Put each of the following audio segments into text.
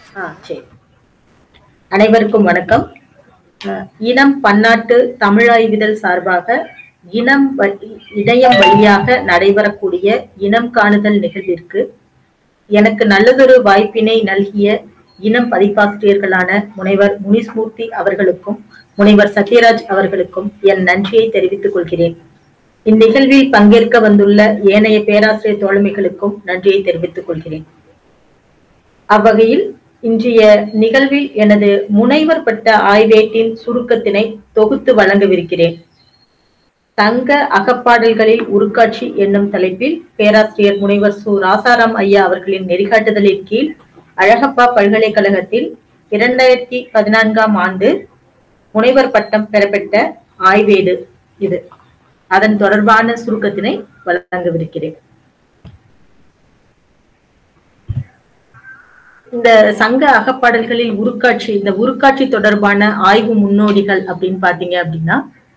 ஆ சரி அனைவருக்கும் வணக்கம் அஹ், இனம் பன்னாட்டு தமிழாய்விதழ் சார்பாக இனம் வழி- இணையம் வழியாக நடைபெறக்கூடிய இனம் காணுதல் நிகழ்விற்கு எனக்கு நல்லதொரு வாய்ப்பினை நல்கிய இனம் பதிப்பாசிரியர்களான முனைவர் முனிஸ்மூர்த்தி அவர்களுக்கும் முனைவர் சத்யராஜ் அவர்களுக்கும் என் நன்றியை தெரிவித்துக் கொள்கிறேன் இந்நிகழ்வில் பங்கேற்க வந்துள்ள ஏனைய பேராசிரியர் தோழமைகளுக்கும் நன்றியை தெரிவித்துக் கொள்கிறேன் அவ்வகையில் இன்றைய நிகழ்வில் எனது முனைவர் பட்ட ஆய்வேட்டின் சுருக்கத்தினை தொகுத்து வழங்கவிருக்கிறேன் தங்க அகப்பாடல்களில் உருக்காட்சி என்னும் தலைப்பில் பேராசிரியர் முனைவர் சு ராசாராம் ஐயா அவர்களின் நெறிகாட்டுதலின் கீழ் அழகப்பா பல்கலைக்கழகத்தில் இரண்டாயிரத்தி பதினான்காம் ஆண்டு முனைவர் பட்டம் பெறப்பட்ட ஆய்வேடு இது அதன் தொடர்பான சுருக்கத்தினை வழங்கவிருக்கிறேன் இந்த சங்க அகப்பாடல்களில் உருக்காட்சி இந்த உருக்காட்சி தொடர்பான ஆய்வு முன்னோடிகள் அப்படின்னு பாத்தீங்க அப்படின்னா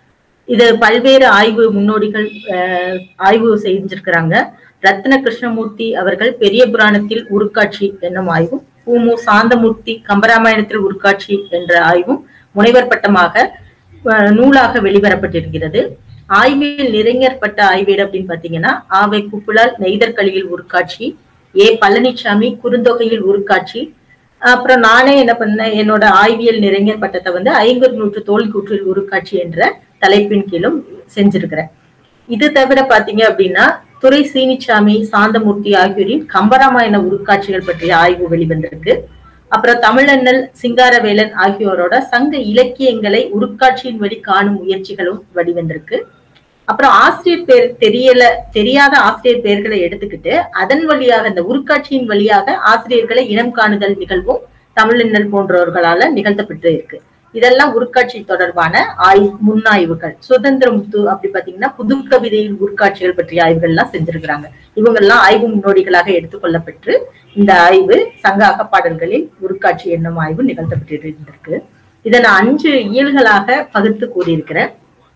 இது பல்வேறு ஆய்வு முன்னோடிகள் அஹ், ஆய்வு செஞ்சிருக்கிறாங்க ரத்ன கிருஷ்ணமூர்த்தி அவர்கள் பெரிய புராணத்தில் உருக்காட்சி என்னும் ஆய்வும் உமு சாந்தமூர்த்தி கம்பராமாயணத்தில் உருக்காட்சி என்ற ஆய்வும் முனைவர் பட்டமாக அஹ், நூலாக வெளிவரப்பட்டிருக்கிறது ஆய்வில் நிறைஞர்பட்ட ஆய்வீடு அப்படின்னு பாத்தீங்கன்னா ஆவை குப்புலால் நெய்தற்களியில் உருக்காட்சி ஏ பழனிசாமி குறுந்தொகையில் உருக்காட்சி அப்புறம் நானே என்ன பண்ணேன் என்னோட ஆய்வியல் நிறைஞர் பட்டத்தை வந்து ஐம்பது நூற்று தோல்கூற்றில் உருக்காட்சி என்ற தலைப்பின் கீழும் செஞ்சிருக்கிறேன் இது தவிர பாத்தீங்க அப்படின்னா துரை சீனிச்சாமி சாந்தமூர்த்தி ஆகியோரின் கம்பராமாயண உருக்காட்சிகள் பற்றிய ஆய்வு வெளிவந்திருக்கு அப்புறம் தமிழண்ணல் சிங்காரவேலன் ஆகியோரோட சங்க இலக்கியங்களை உருக்காட்சியின் வழி காணும் முயற்சிகளும் வெளிவந்திருக்கு அப்புறம் ஆசிரியர் பேர் தெரியல தெரியாத ஆசிரியர் பெயர்களை எடுத்துக்கிட்டு அதன் வழியாக இந்த உருக்காட்சியின் வழியாக ஆசிரியர்களை இனம் காணுதல் நிகழ்வும் தமிழண்ணல் போன்றவர்களால நிகழ்த்தப்பட்டு இருக்கு இதெல்லாம் உருக்காட்சி தொடர்பான ஆய் முன்னாய்வுகள் சுதந்திர முத்து அப்படி பாத்தீங்கன்னா புது கவிதையின் உருக்காட்சிகள் பற்றிய ஆய்வுகள் எல்லாம் செஞ்சிருக்கிறாங்க இவங்க எல்லாம் ஆய்வு முன்னோடிகளாக எடுத்துக்கொள்ளப்பட்டு இந்த ஆய்வு சங்க அகப்பாடல்களில் உருக்காட்சி என்னும் ஆய்வு நிகழ்த்தப்பட்டிருக்கு இதை நான் அஞ்சு இயல்களாக பகுத்து கூறியிருக்கிறேன்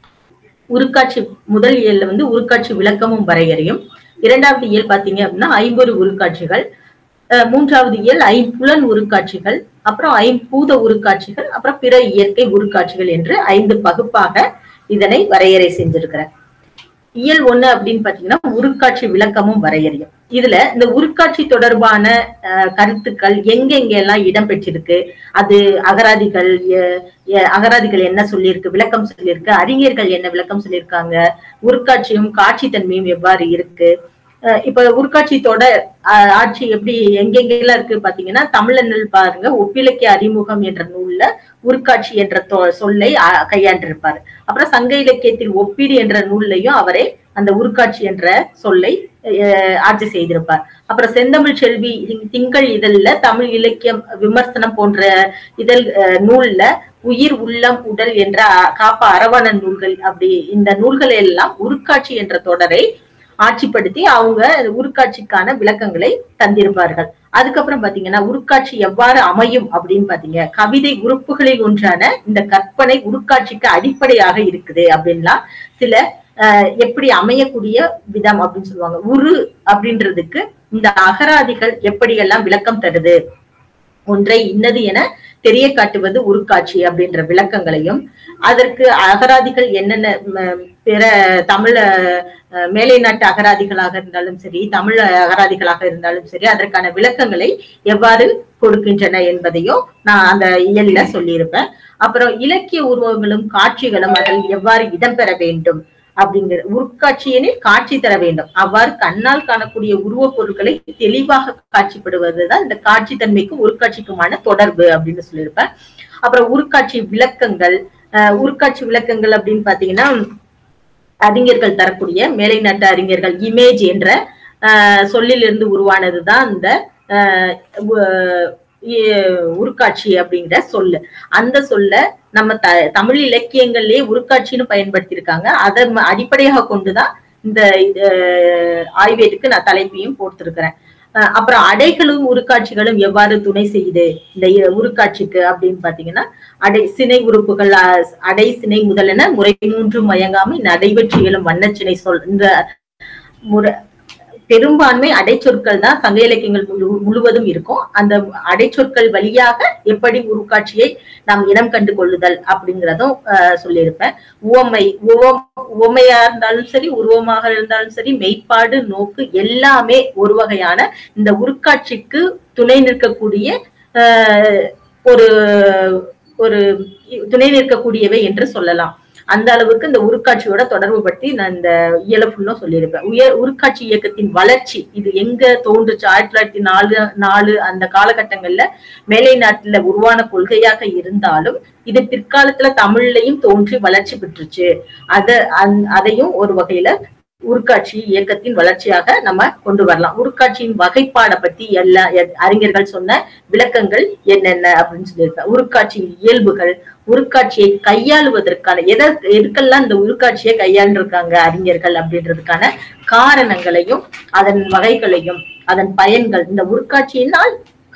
உருக்காட்சி முதல் இயல்ல வந்து உருக்காட்சி விளக்கமும் வரையறையும் இரண்டாவது இயல் பாத்தீங்க அப்படின்னா ஐம்பொரு உருக்காட்சிகள் அஹ் மூன்றாவது இயல் ஐம்புலன் உருக்காட்சிகள் அப்புறம் ஐம்பூத உருக்காட்சிகள் அப்புறம் பிற இயற்கை உருக்காட்சிகள் என்று ஐந்து பகுப்பாக இதனை வரையறை செஞ்சிருக்கிறேன் இயல் ஒண்ணு அப்படின்னு பாத்தீங்கன்னா உருக்காட்சி விளக்கமும் வரையறையும் இதுல இந்த உருக்காட்சி தொடர்பான அஹ், கருத்துக்கள் எங்கெங்க எல்லாம் இடம் பெற்றிருக்கு அது அகராதிகள் எ- எ- அகராதிகள் என்ன சொல்லியிருக்கு விளக்கம் சொல்லியிருக்கு அறிஞர்கள் என்ன விளக்கம் சொல்லியிருக்காங்க உருக்காட்சியும் காட்சி தன்மையும் எவ்வாறு இருக்கு அஹ் இப்ப உருக்காட்சி தொடர் அஹ், ஆட்சி எப்படி எங்கெங்கெல்லாம் இருக்கு பாத்தீங்கன்னா தமிழனில் பாருங்க ஒப்பிலக்கிய அறிமுகம் என்ற நூல்ல உருக்காட்சி என்ற தொ- சொல்லை அஹ், கையாண்டிருப்பாரு அப்புறம் சங்க இலக்கியத்தில் ஒப்பீடு என்ற நூல்லையும் அவரே அந்த உருக்காட்சி என்ற சொல்லை அஹ், ஆட்சி செய்திருப்பார் அப்புறம் செந்தமிழ் செல்வி திங்- திங்கள் இதழ்ல தமிழ் இலக்கியம் விமர்சனம் போன்ற இதழ் அஹ், நூல்ல உயிர் உள்ளம் உடல் என்ற அ- காப்ப அரவண நூல்கள் அப்படி இந்த நூல்கள் எல்லாம் உருக்காட்சி என்ற தொடரை ஆட்சிப்படுத்தி அவங்க உருக்காட்சிக்கான விளக்கங்களை தந்திருப்பார்கள் அதுக்கப்புறம் பாத்தீங்கன்னா உருக்காட்சி எவ்வாறு அமையும் அப்படின்னு பாத்தீங்க கவிதை உறுப்புகளில் ஒன்றான இந்த கற்பனை உருக்காட்சிக்கு அடிப்படையாக இருக்குது அப்படின்லாம் சில அஹ், எப்படி அமையக்கூடிய விதம் அப்படின்னு சொல்லுவாங்க உரு அப்படின்றதுக்கு இந்த அகராதிகள் எப்படியெல்லாம் விளக்கம் தருது ஒன்றை இன்னது என தெரிய காட்டுவது உருக்காட்சி அப்படின்ற விளக்கங்களையும் அதற்கு அகராதிகள் என்னென்ன ம, பிற தமிழ் அஹ், மேலை நாட்டு அகராதிகளாக இருந்தாலும் சரி தமிழ் அகராதிகளாக இருந்தாலும் சரி அதற்கான விளக்கங்களை எவ்வாறு கொடுக்கின்றன என்பதையும் நான் அந்த இயல்ல சொல்லியிருப்பேன் அப்புறம் இலக்கிய உருவங்களும் காட்சிகளும் அதில் எவ்வாறு இடம்பெற வேண்டும் அப்படிங்கிற உருக்காட்சியெனில் காட்சி தர வேண்டும் அவ்வாறு கண்ணால் காணக்கூடிய உருவப் பொருட்களை தெளிவாக காட்சிப்படுவதுதான் இந்த காட்சி தன்மைக்கும் உருக்காட்சிக்குமான தொடர்பு அப்படின்னு சொல்லியிருப்பேன் அப்புறம் உருக்காட்சி விளக்கங்கள் அஹ் உருக்காட்சி விளக்கங்கள் அப்படின்னு பாத்தீங்கன்னா அறிஞர்கள் தரக்கூடிய மேலை நாட்டு அறிஞர்கள் இமேஜ் என்ற அஹ், சொல்லிலிருந்து உருவானதுதான் இந்த அஹ், உ- இ- உருக்காட்சி அப்படிங்கிற சொல்லு அந்த சொல்ல நம்ம த தமிழ் இலக்கியங்கள்லயே உருக்காட்சின்னு பயன்படுத்தியிருக்காங்க அதை ம- அடிப்படையாக கொண்டுதான் இந்த அஹ், ஆய்வேட்டுக்கு நான் தலைப்பையும் போட்டிருக்கிறேன் அஹ், அப்புறம் அடைகளும் உருக்காட்சிகளும் எவ்வாறு துணை செய்யுது இந்த இ- உருக்காட்சிக்கு அப்படின்னு பாத்தீங்கன்னா அடை சினை உறுப்புகள் அஹ், அடை சினை முதலென முறை மூன்று மயங்காமை நடைபெற்று இயலும் வண்ணச்சினை சொல் இந்த முறை பெரும்பான்மை அடைச்சொற்கள் தான் சங்க இலக்கியங்கள் முழு முழுவதும் இருக்கும் அந்த அடைச்சொற்கள் வழியாக எப்படி உருக்காட்சியை நாம் இனம் கண்டு கொள்ளுதல் அப்படிங்கிறதும் அஹ், சொல்லியிருப்பேன் உவமை உவம் உவமையா இருந்தாலும் சரி உருவமாக இருந்தாலும் சரி மெய்ப்பாடு நோக்கு எல்லாமே ஒரு வகையான இந்த உருக்காட்சிக்கு துணை நிற்கக்கூடிய அஹ், ஒரு ஒரு துணை நிற்கக்கூடியவை என்று சொல்லலாம் அந்த அளவுக்கு இந்த உருக்காட்சியோட தொடர்பு பற்றி நான் இந்த இயல ஃபுல்லும் சொல்லியிருப்பேன் உயர் உருக்காட்சி இயக்கத்தின் வளர்ச்சி இது எங்க தோன்றுச்சு ஆயிரத்தி தொள்ளாயிரத்தி நாலு நாலு அந்த காலகட்டங்கள்ல மேலை நாட்டுல உருவான கொள்கையாக இருந்தாலும் இது பிற்காலத்துல தமிழ்லையும் தோன்றி வளர்ச்சி பெற்றுச்சு அத அந்- அதையும் ஒரு வகையில உருக்காட்சி இயக்கத்தின் வளர்ச்சியாக நம்ம கொண்டு வரலாம் உருக்காட்சியின் வகைப்பாடை பத்தி எல்லா எ- அறிஞர்கள் சொன்ன விளக்கங்கள் என்னென்ன அப்படின்னு சொல்லியிருப்பேன் உருக்காட்சியின் இயல்புகள் உருக்காட்சியை கையாளுவதற்கான எதை எதுக்கெல்லாம் இந்த உருக்காட்சியை கையாண்டிருக்காங்க அறிஞர்கள் அப்படின்றதுக்கான காரணங்களையும் அதன் வகைகளையும் அதன் பயன்கள் இந்த உருக்காட்சியினால்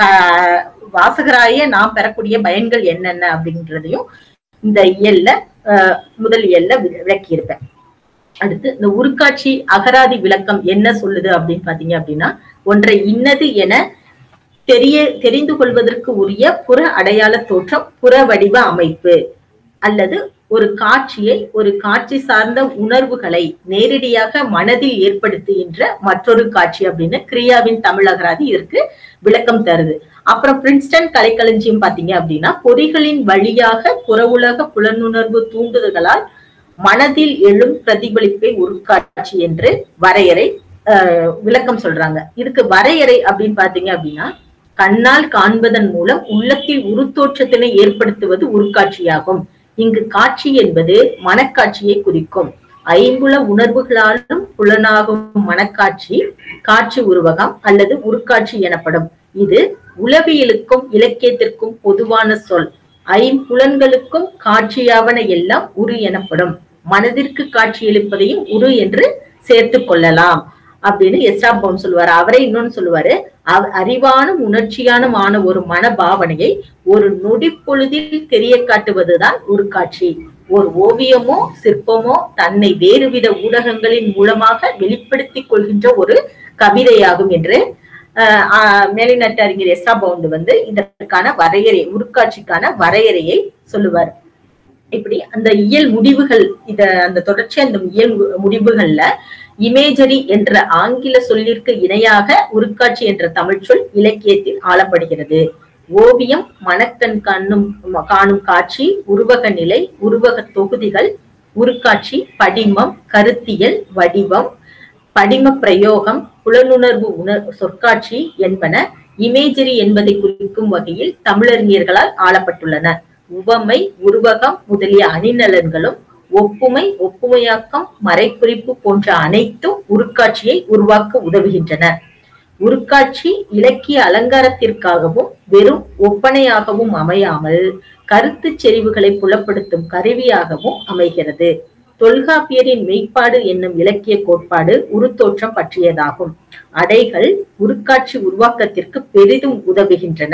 க- வாசகராய நாம் பெறக்கூடிய பயன்கள் என்னென்ன அப்படின்றதையும் இந்த இயல்ல அஹ், முதல் இயல்ல வி- விளக்கியிருப்பேன் அடுத்து இந்த உருக்காட்சி அகராதி விளக்கம் என்ன சொல்லுது அப்படின்னு பாத்தீங்க அப்படின்னா ஒன்றை இன்னது என தெரிய தெரிந்து கொள்வதற்கு உரிய புற அடையாள தோற்றம் புற வடிவ அமைப்பு அல்லது ஒரு காட்சியை ஒரு காட்சி சார்ந்த உணர்வுகளை நேரடியாக மனதில் ஏற்படுத்துகின்ற மற்றொரு காட்சி அப்படின்னு கிரியாவின் தமிழ் அகராதி இதற்கு விளக்கம் தருது அப்புறம் பிரின்ஸ்டன் கலைக்களஞ்சியம் பாத்தீங்க அப்படின்னா பொறிகளின் வழியாக புற உலக புலனுணர்வு தூண்டுதல்களால் மனதில் எழும் பிரதிபலிப்பை உருக்காட்சி என்று வரையறை அஹ், விளக்கம் சொல்றாங்க இதுக்கு வரையறை அப்படின்னு பாத்தீங்க அப்படின்னா கண்ணால் காண்பதன் மூலம் உள்ளத்தில் உருத்தோற்றத்தினை ஏற்படுத்துவது உருக்காட்சியாகும் இங்கு காட்சி என்பது மனக்காட்சியை குறிக்கும் ஐம்புல உணர்வுகளாலும் புலனாகும் மனக்காட்சி காட்சி உருவகம் அல்லது உருக்காட்சி எனப்படும் இது உளவியலுக்கும் இலக்கியத்திற்கும் பொதுவான சொல் ஐம்புலன்களுக்கும் காட்சியாவன எல்லாம் உரு எனப்படும் மனதிற்கு காட்சியளிப்பதையும் உரு என்று சேர்த்துக் கொள்ளலாம் அப்படின்னு எஸ்ரா பவுன் சொல்லுவாரு அவரே இன்னொன்னு சொல்லுவாரு அவ- அறிவானும் உணர்ச்சியானும் ஆன ஒரு மனபாவனையை ஒரு நொடி பொழுதில் தெரிய காட்டுவதுதான் ஒரு காட்சி ஒரு ஓவியமோ சிற்பமோ தன்னை வேறுவித ஊடகங்களின் மூலமாக வெளிப்படுத்திக் கொள்கின்ற ஒரு கவிதையாகும் என்று ஆஹ் ஆஹ் மேலைநாட்டு அறிஞர் எஸ்ரா பவுண்ட் வந்து இதற்கான வரையறை உருக்காட்சிக்கான வரையறையை சொல்லுவார் இப்படி அந்த இயல் முடிவுகள் இத அந்த தொடர்ச்சி அந்த இயல் மு- முடிவுகள்ல இமேஜரி என்ற ஆங்கில சொல்லிற்கு இணையாக உருக்காட்சி என்ற தமிழ் சொல் இலக்கியத்தில் ஆளப்படுகிறது ஓவியம் மனக்கண் காணும் காணும் காட்சி உருவக நிலை உருவக தொகுதிகள் உருக்காட்சி படிமம் கருத்தியல் வடிவம் படிம பிரயோகம் புலனுணர்வு உணர் சொற்காட்சி என்பன இமேஜரி என்பதை குறிக்கும் வகையில் தமிழறிஞர்களால் ஆளப்பட்டுள்ளன உவமை உருவகம் முதலிய அணிநலன்களும் ஒப்புமை ஒப்புமையாக்கம் மறைக்குறிப்பு போன்ற அனைத்தும் உருக்காட்சியை உருவாக்க உதவுகின்றன உருக்காட்சி இலக்கிய அலங்காரத்திற்காகவும் வெறும் ஒப்பனையாகவும் அமையாமல் கருத்துச் செறிவுகளை புலப்படுத்தும் கருவியாகவும் அமைகிறது தொல்காப்பியரின் மெய்ப்பாடு என்னும் இலக்கிய கோட்பாடு உருத்தோற்றம் பற்றியதாகும் அடைகள் உருக்காட்சி உருவாக்கத்திற்கு பெரிதும் உதவுகின்றன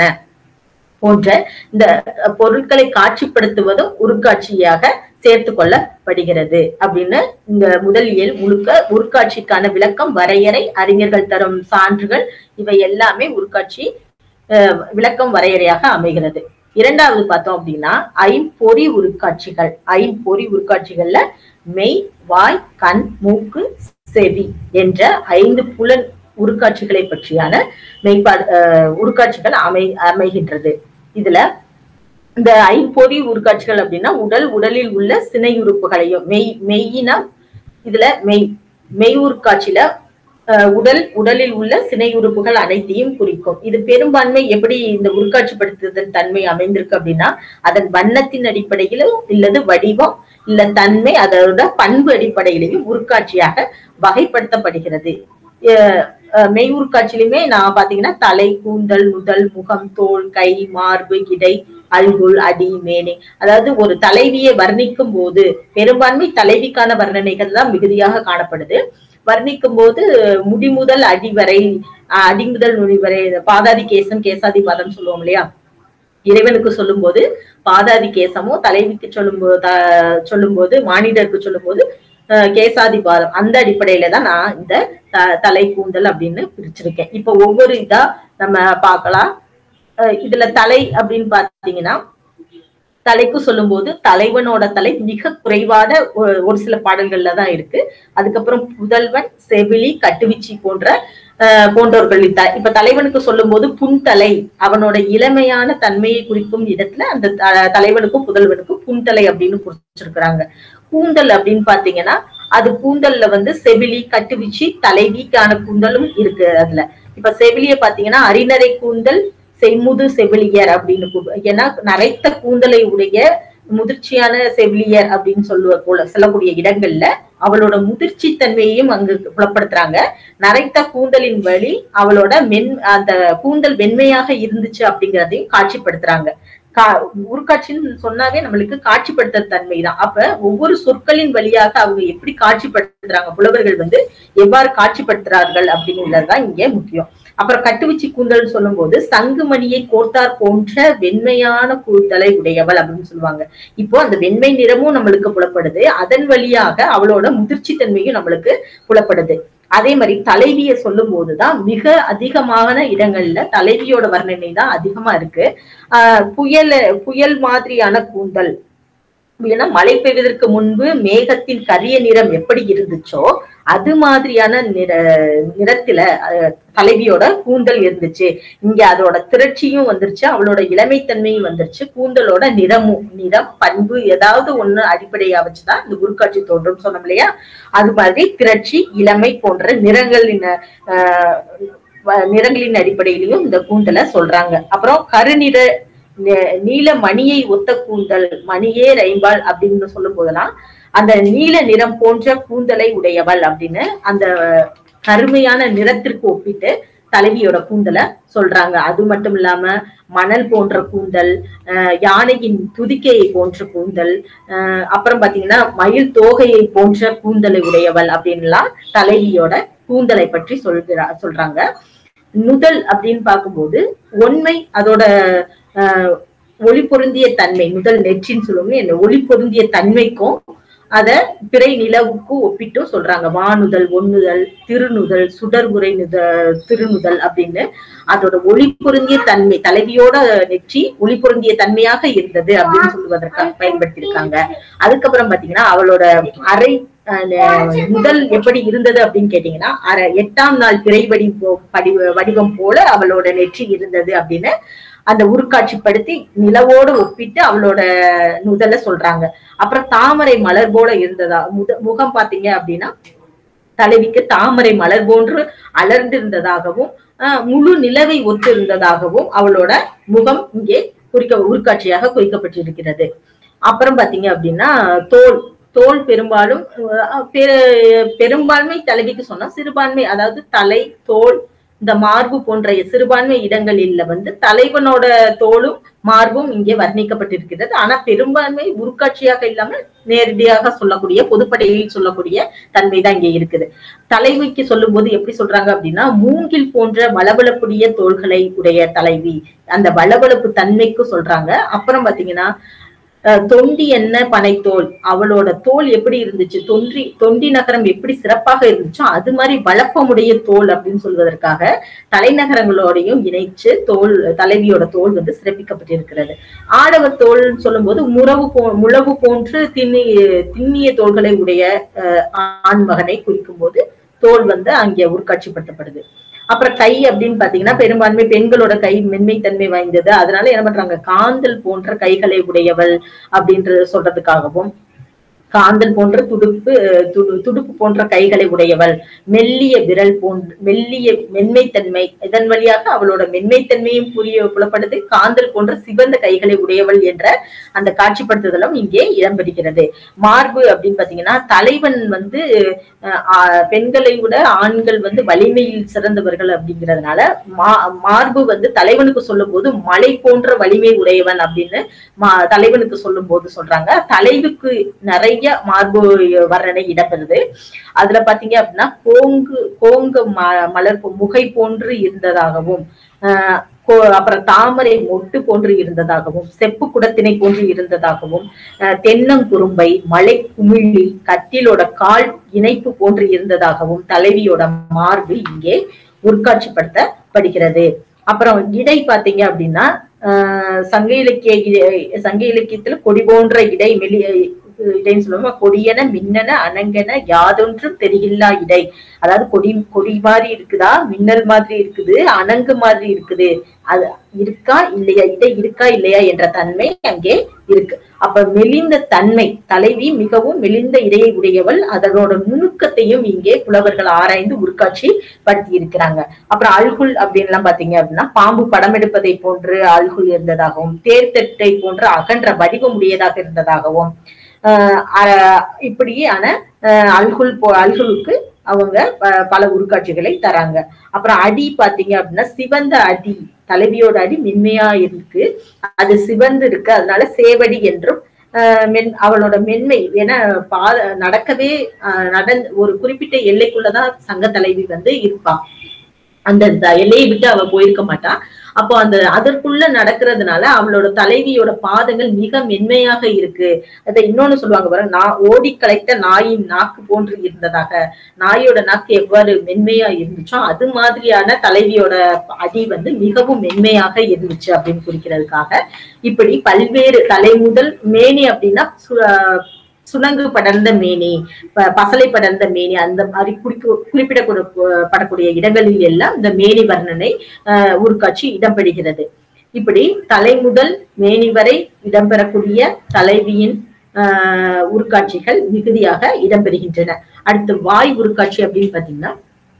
போன்ற இந்த அஹ், பொருட்களை காட்சிப்படுத்துவதும் உருக்காட்சியாக சேர்த்து கொள்ளப்படுகிறது அப்படின்னு இந்த முதல் இயல் முழுக்க உருக்காட்சிக்கான விளக்கம் வரையறை அறிஞர்கள் தரும் சான்றுகள் இவை எல்லாமே உருக்காட்சி அஹ், விளக்கம் வரையறையாக அமைகிறது இரண்டாவது பார்த்தோம் அப்படின்னா ஐம்பொறி உருக்காட்சிகள் ஐம்பொறி உருக்காட்சிகள்ல மெய் வாய் கண் மூக்கு செவி என்ற ஐந்து புலன் உருக்காட்சிகளை பற்றியான மெய்ப்பாடு அஹ், உருக்காட்சிகள் அமை அமைகின்றது இதுல இந்த ஐம்பொறி உருக்காட்சிகள் அப்படின்னா உடல் உடலில் உள்ள சினை உறுப்புகளையும் மெய் மெய்யினா இதுல மெய் மெய் உருக்காட்சியில அஹ், உடல் உடலில் உள்ள சினை உறுப்புகள் அனைத்தையும் குறிக்கும் இது பெரும்பான்மை எப்படி இந்த உருக்காட்சிப்படுத்துதல் தன்மை அமைந்திருக்கு அப்படின்னா அதன் வண்ணத்தின் அடிப்படையிலும் இல்லது வடிவம் இல்ல தன்மை அதோட பண்பு அடிப்படையிலையும் உருக்காட்சியாக வகைப்படுத்தப்படுகிறது அஹ் அஹ் மெய் உருக்காட்சியிலுமே நான் பாத்தீங்கன்னா தலை கூந்தல் முதல் முகம் தோல் கை மார்பு இடை அல்குல் அடி மேனி அதாவது ஒரு தலைவியை வர்ணிக்கும் போது பெரும்பான்மை தலைவிக்கான வர்ணனைகள் தான் மிகுதியாக காணப்படுது வர்ணிக்கும் போது முடி முதல் அடி வரை அஹ் அடி முதல் நுனி வரை பாதாதி கேசம் கேசாதி பாதம் சொல்லுவோம் இல்லையா இறைவனுக்கு சொல்லும்போது பாதாதி கேசமோ தலைவிக்கு சொல்லும்போது சொல்லும்போது மானிடருக்கு சொல்லும்போது அஹ் கேசாதிபாதம் அந்த அடிப்படையில தான் நான் இந்த த- தலை கூந்தல் அப்படின்னு பிரிச்சிருக்கேன் இப்ப ஒவ்வொரு இதா நம்ம பார்க்கலாம் அஹ் இதுல தலை அப்படின்னு பாத்தீங்கன்னா தலைக்கு சொல்லும்போது தலைவனோட தலை மிக குறைவான ஒ- ஒரு சில பாடல்கள்ல தான் இருக்கு அதுக்கப்புறம் புதல்வன் செவிலி கட்டுவிச்சி போன்ற அஹ், போன்றவர்களின் த- இப்ப தலைவனுக்கு சொல்லும்போது புன்தலை அவனோட இளமையான தன்மையை குறிக்கும் இடத்துல அந்த த- தலைவனுக்கும் புதல்வனுக்கும் புன்தலை அப்படின்னு குறிச்சிருக்கிறாங்க கூந்தல் அப்படின்னு பாத்தீங்கன்னா அது கூந்தல்ல வந்து செவிலி கட்டுவிச்சி தலைவிக்கான கூந்தலும் இருக்கு அதுல இப்ப செவிலிய பாத்தீங்கன்னா அரிநரை கூந்தல் செய்முது செவிலியர் அப்படின்னு கூப்பிடு- ஏன்னா நரைத்த கூந்தலை உடைய முதிர்ச்சியான செவிலியர் அப்படின்னு சொல்லுவ போல சொல்லக்கூடிய இடங்கள்ல அவளோட முதிர்ச்சி தன்மையையும் அங்கு புலப்படுத்துறாங்க நரைத்த கூந்தலின் வழி அவளோட மென் அந்த கூந்தல் வெண்மையாக இருந்துச்சு அப்படிங்கறதையும் காட்சிப்படுத்துறாங்க கா உருக்காட்சின்னு சொன்னாவே நம்மளுக்கு காட்சிப்படுத்த தன்மை தான் அப்ப ஒவ்வொரு சொற்களின் வழியாக அவங்க எப்படி காட்சிப்படுத்துறாங்க புலவர்கள் வந்து எவ்வாறு காட்சிப்படுத்துறார்கள் அப்படிங்கிறதுதான் இங்க முக்கியம் அப்புறம் கட்டுவிச்சி கூந்தல் சொல்லும்போது சங்குமணியை கோர்த்தார் போன்ற வெண்மையான கூந்தலை உடையவள் அப்படின்னு சொல்லுவாங்க இப்போ அந்த வெண்மை நிறமும் நம்மளுக்கு புலப்படுது அதன் வழியாக அவளோட முதிர்ச்சி தன்மையும் நம்மளுக்கு புலப்படுது அதே மாதிரி தலைவிய சொல்லும் போதுதான் மிக அதிகமான இடங்கள்ல தலைவியோட வர்ணனை தான் அதிகமா இருக்கு ஆஹ் புயல் புயல் மாதிரியான கூந்தல் ஏன்னா மழை பெய்வதற்கு முன்பு மேகத்தின் கரிய நிறம் எப்படி இருந்துச்சோ அது மாதிரியான நிற நிறத்துல அஹ், தலைவியோட கூந்தல் இருந்துச்சு இங்க அதோட திரட்சியும் வந்துருச்சு அவளோட இளமைத்தன்மையும் வந்துருச்சு கூந்தலோட நிறமும் நிறம் பண்பு ஏதாவது ஒண்ணு அடிப்படையா வச்சுதான் இந்த குருக்காட்சி தோன்றும் சொன்னோம் இல்லையா அது மாதிரி திரட்சி இளமை போன்ற நிறங்களின் ஆஹ், வ- நிறங்களின் அடிப்படையிலையும் இந்த கூந்தலை சொல்றாங்க அப்புறம் கருநிற நி- நீல மணியை ஒத்த கூந்தல் மணியே ரைம்பாள் அப்படின்னு சொல்லும் போதெல்லாம் அந்த நீல நிறம் போன்ற கூந்தலை உடையவள் அப்படின்னு அந்த கருமையான நிறத்திற்கு ஒப்பிட்டு தலைவியோட கூந்தலை சொல்றாங்க அது மட்டும் இல்லாம மணல் போன்ற கூந்தல் அஹ் யானையின் துதிக்கையை போன்ற கூந்தல் அஹ் அப்புறம் பாத்தீங்கன்னா மயில் தோகையை போன்ற கூந்தலை உடையவள் அப்படின்லாம் தலைவியோட கூந்தலை பற்றி சொல்கிறா சொல்றாங்க நுதல் அப்படின்னு பார்க்கும்போது ஒண்மை அதோட ஆஹ் ஒளி பொருந்திய தன்மை முதல் நெற்றின்னு சொல்லுவாங்க இந்த ஒளி பொருந்திய தன்மைக்கும் அத பிறை நிலவுக்கும் ஒப்பிட்டும் சொல்றாங்க வானுதல் ஒண்ணுதல் திருநுதல் சுடர்முறை நுத திருநுதல் அப்படின்னு அதோட ஒளி பொருந்திய தன்மை தலைவியோட நெற்றி ஒளி பொருந்திய தன்மையாக இருந்தது அப்படின்னு சொல்லுவதற்காக பயன்படுத்தியிருக்காங்க அதுக்கப்புறம் பாத்தீங்கன்னா அவளோட அரை அஹ், முதல் எப்படி இருந்தது அப்படின்னு கேட்டீங்கன்னா அரை எட்டாம் நாள் பிறை வடிவம் வடிவ- வடிவம் போல அவளோட நெற்றி இருந்தது அப்படின்னு அந்த உருக்காட்சிப்படுத்தி நிலவோடு ஒப்பிட்டு அவளோட நுதல சொல்றாங்க அப்புறம் தாமரை மலர் போல இருந்ததா முத முகம் பாத்தீங்க அப்படின்னா தலைவிக்கு தாமரை மலர் போன்று அலர்ந்திருந்ததாகவும் ஆஹ் முழு நிலவை ஒத்து இருந்ததாகவும் அவளோட முகம் இங்கே குறிக்க உருக்காட்சியாக குறிக்கப்பட்டிருக்கிறது அப்புறம் பாத்தீங்க அப்படின்னா தோல் தோல் பெரும்பாலும் அஹ், பெரு- பெரும்பான்மை தலைவிக்கு சொன்னா சிறுபான்மை அதாவது தலை தோல் இந்த மார்பு போன்ற சிறுபான்மை இடங்களில் வந்து தலைவனோட தோலும் மார்பும் இங்கே வர்ணிக்கப்பட்டிருக்கிறது ஆனா பெரும்பான்மை உருக்காட்சியாக இல்லாமல் நேரடியாக சொல்லக்கூடிய பொதுப்படையில் சொல்லக்கூடிய தன்மை தான் இங்கே இருக்குது தலைவிக்கு சொல்லும் போது எப்படி சொல்றாங்க அப்படின்னா மூங்கில் போன்ற வளவளப்புடைய தோள்களை உடைய தலைவி அந்த வளவளப்பு தன்மைக்கு சொல்றாங்க அப்புறம் பாத்தீங்கன்னா அஹ், தொண்டி என்ன பனைத்தோல் அவளோட தோல் எப்படி இருந்துச்சு தொன்றி தொண்டி நகரம் எப்படி சிறப்பாக இருந்துச்சோ அது மாதிரி வளப்பமுடைய தோல் அப்படின்னு சொல்வதற்காக தலைநகரங்களோடையும் இணைச்சு தோல் தலைவியோட தோல் வந்து சிறப்பிக்கப்பட்டிருக்கிறது ஆடவர் தோல் சொல்லும்போது முறவு போ முழவு போன்று திண்ணி திண்ணிய தோள்களை உடைய அஹ், ஆண் மகனை குறிக்கும் போது தோல் வந்து அங்கே உட்காட்சிப்படுத்தப்படுது அப்புறம் கை அப்படின்னு பாத்தீங்கன்னா பெரும்பான்மை பெண்களோட கை மென்மைத்தன்மை வாய்ந்தது அதனால என்ன பண்றாங்க காந்தல் போன்ற கைகளை உடையவள் அப்படின்றது சொல்றதுக்காகவும் காந்தல் போன்ற துடுப்பு அஹ், துடு- துடுப்பு போன்ற கைகளை உடையவள் மெல்லிய விரல் போன்ற மெல்லிய மென்மைத்தன்மை இதன் வழியாக அவளோட மென்மைத்தன்மையும் புரிய புலப்படுது காந்தல் போன்ற சிவந்த கைகளை உடையவள் என்ற அந்த காட்சிப்படுத்துதலும் இங்கே இடம்பெறுகிறது மார்பு அப்படின்னு பாத்தீங்கன்னா தலைவன் வந்து அஹ், ஆ- பெண்களை விட ஆண்கள் வந்து வலிமையில் சிறந்தவர்கள் அப்படிங்கிறதுனால மா- மார்பு வந்து தலைவனுக்கு சொல்லும் போது மலை போன்ற வலிமை உடையவன் அப்படின்னு மா- தலைவனுக்கு சொல்லும் போது சொல்றாங்க தலைவுக்கு நிறைய மார்பு வர்ணனை இடம்பெறுது அதுல பாத்தீங்க அப்படின்னா கோங்கு கோங்கு ம- மலர் போ- முகை போன்று இருந்ததாகவும் ஆஹ் கோ- அப்புறம் தாமரை மொட்டு போன்று இருந்ததாகவும் செப்பு குடத்தினை போன்று இருந்ததாகவும் அஹ், தென்னங்குறும்பை மலை குமிழி கட்டிலோட கால் இணைப்பு போன்று இருந்ததாகவும் தலைவியோட மார்பு இங்கே உட்காட்சிப்படுத்தப்படுகிறது அப்புறம் இடை பாத்தீங்க அப்படின்னா ஆஹ் சங்க இலக்கிய இ- சங்க இலக்கியத்துல கொடி போன்ற இடை மெலி இடைன்னு சொல்லுவாங்க கொடியன மின்னன அணங்கன யாதொன்றும் தெரியில்லா இடை அதாவது கொடி கொடி மாதிரி இருக்குதா மின்னல் மாதிரி இருக்குது அணங்கு மாதிரி இருக்குது அது இருக்கா இல்லையா இடை இருக்கா இல்லையா என்ற தன்மை அங்கே இருக்கு அப்ப மெலிந்த தன்மை தலைவி மிகவும் மெலிந்த இடையை உடையவள் அதனோட நுணுக்கத்தையும் இங்கே புலவர்கள் ஆராய்ந்து உருக்காட்சி படுத்தி இருக்கிறாங்க அப்புறம் அல்குல் அப்படின்லாம் பாத்தீங்க அப்படின்னா பாம்பு படம் எடுப்பதை போன்று அல்குல் இருந்ததாகவும் தேர்தட்டை போன்ற அகன்ற வடிவம் உடையதாக இருந்ததாகவும் ஆஹ் அஹ் இப்படியான ஆஹ் அல்குல் போ அல்குலுக்கு அவங்க ப- பல உருக்காட்சிகளை தராங்க அப்புறம் அடி பாத்தீங்க அப்படின்னா சிவந்த அடி தலைவியோட அடி மென்மையா இருக்கு அது சிவந்து இருக்கு அதனால சேவடி என்றும் ஆஹ் மென் அவளோட மென்மை ஏன்னா பா நடக்கவே ஆஹ் நடந் ஒரு குறிப்பிட்ட எல்லைக்குள்ளதான் சங்க தலைவி வந்து இருப்பா அந்த த- எல்லையை விட்டு அவ போயிருக்க மாட்டா அப்போ அந்த அதற்குள்ள நடக்கிறதுனால அவளோட தலைவியோட பாதங்கள் மிக மென்மையாக இருக்கு அதை இன்னொன்னு சொல்லுவாங்க பாருங்க நான் ஓடி கலைத்த நாயின் நாக்கு போன்று இருந்ததாக நாயோட நாக்கு எவ்வாறு மென்மையா இருந்துச்சோ அது மாதிரியான தலைவியோட அடி வந்து மிகவும் மென்மையாக இருந்துச்சு அப்படின்னு குறிக்கிறதுக்காக இப்படி பல்வேறு தலை முதல் மேனி அப்படின்னா சு- ஆஹ் சுணங்கு படர்ந்த மேனி ப- பசலை படர்ந்த மேனி அந்த மாதிரி குறிக்க குறிப்பிடக்கூடிய படக்கூடிய இடங்களில் எல்லாம் இந்த மேனி வர்ணனை ஆஹ் உருக்காட்சி இடம்பெறுகிறது இப்படி தலை முதல் மேனி வரை இடம்பெறக்கூடிய தலைவியின் ஆஹ் உருக்காட்சிகள் மிகுதியாக இடம்பெறுகின்றன அடுத்து வாய் உருக்காட்சி அப்படின்னு பாத்தீங்கன்னா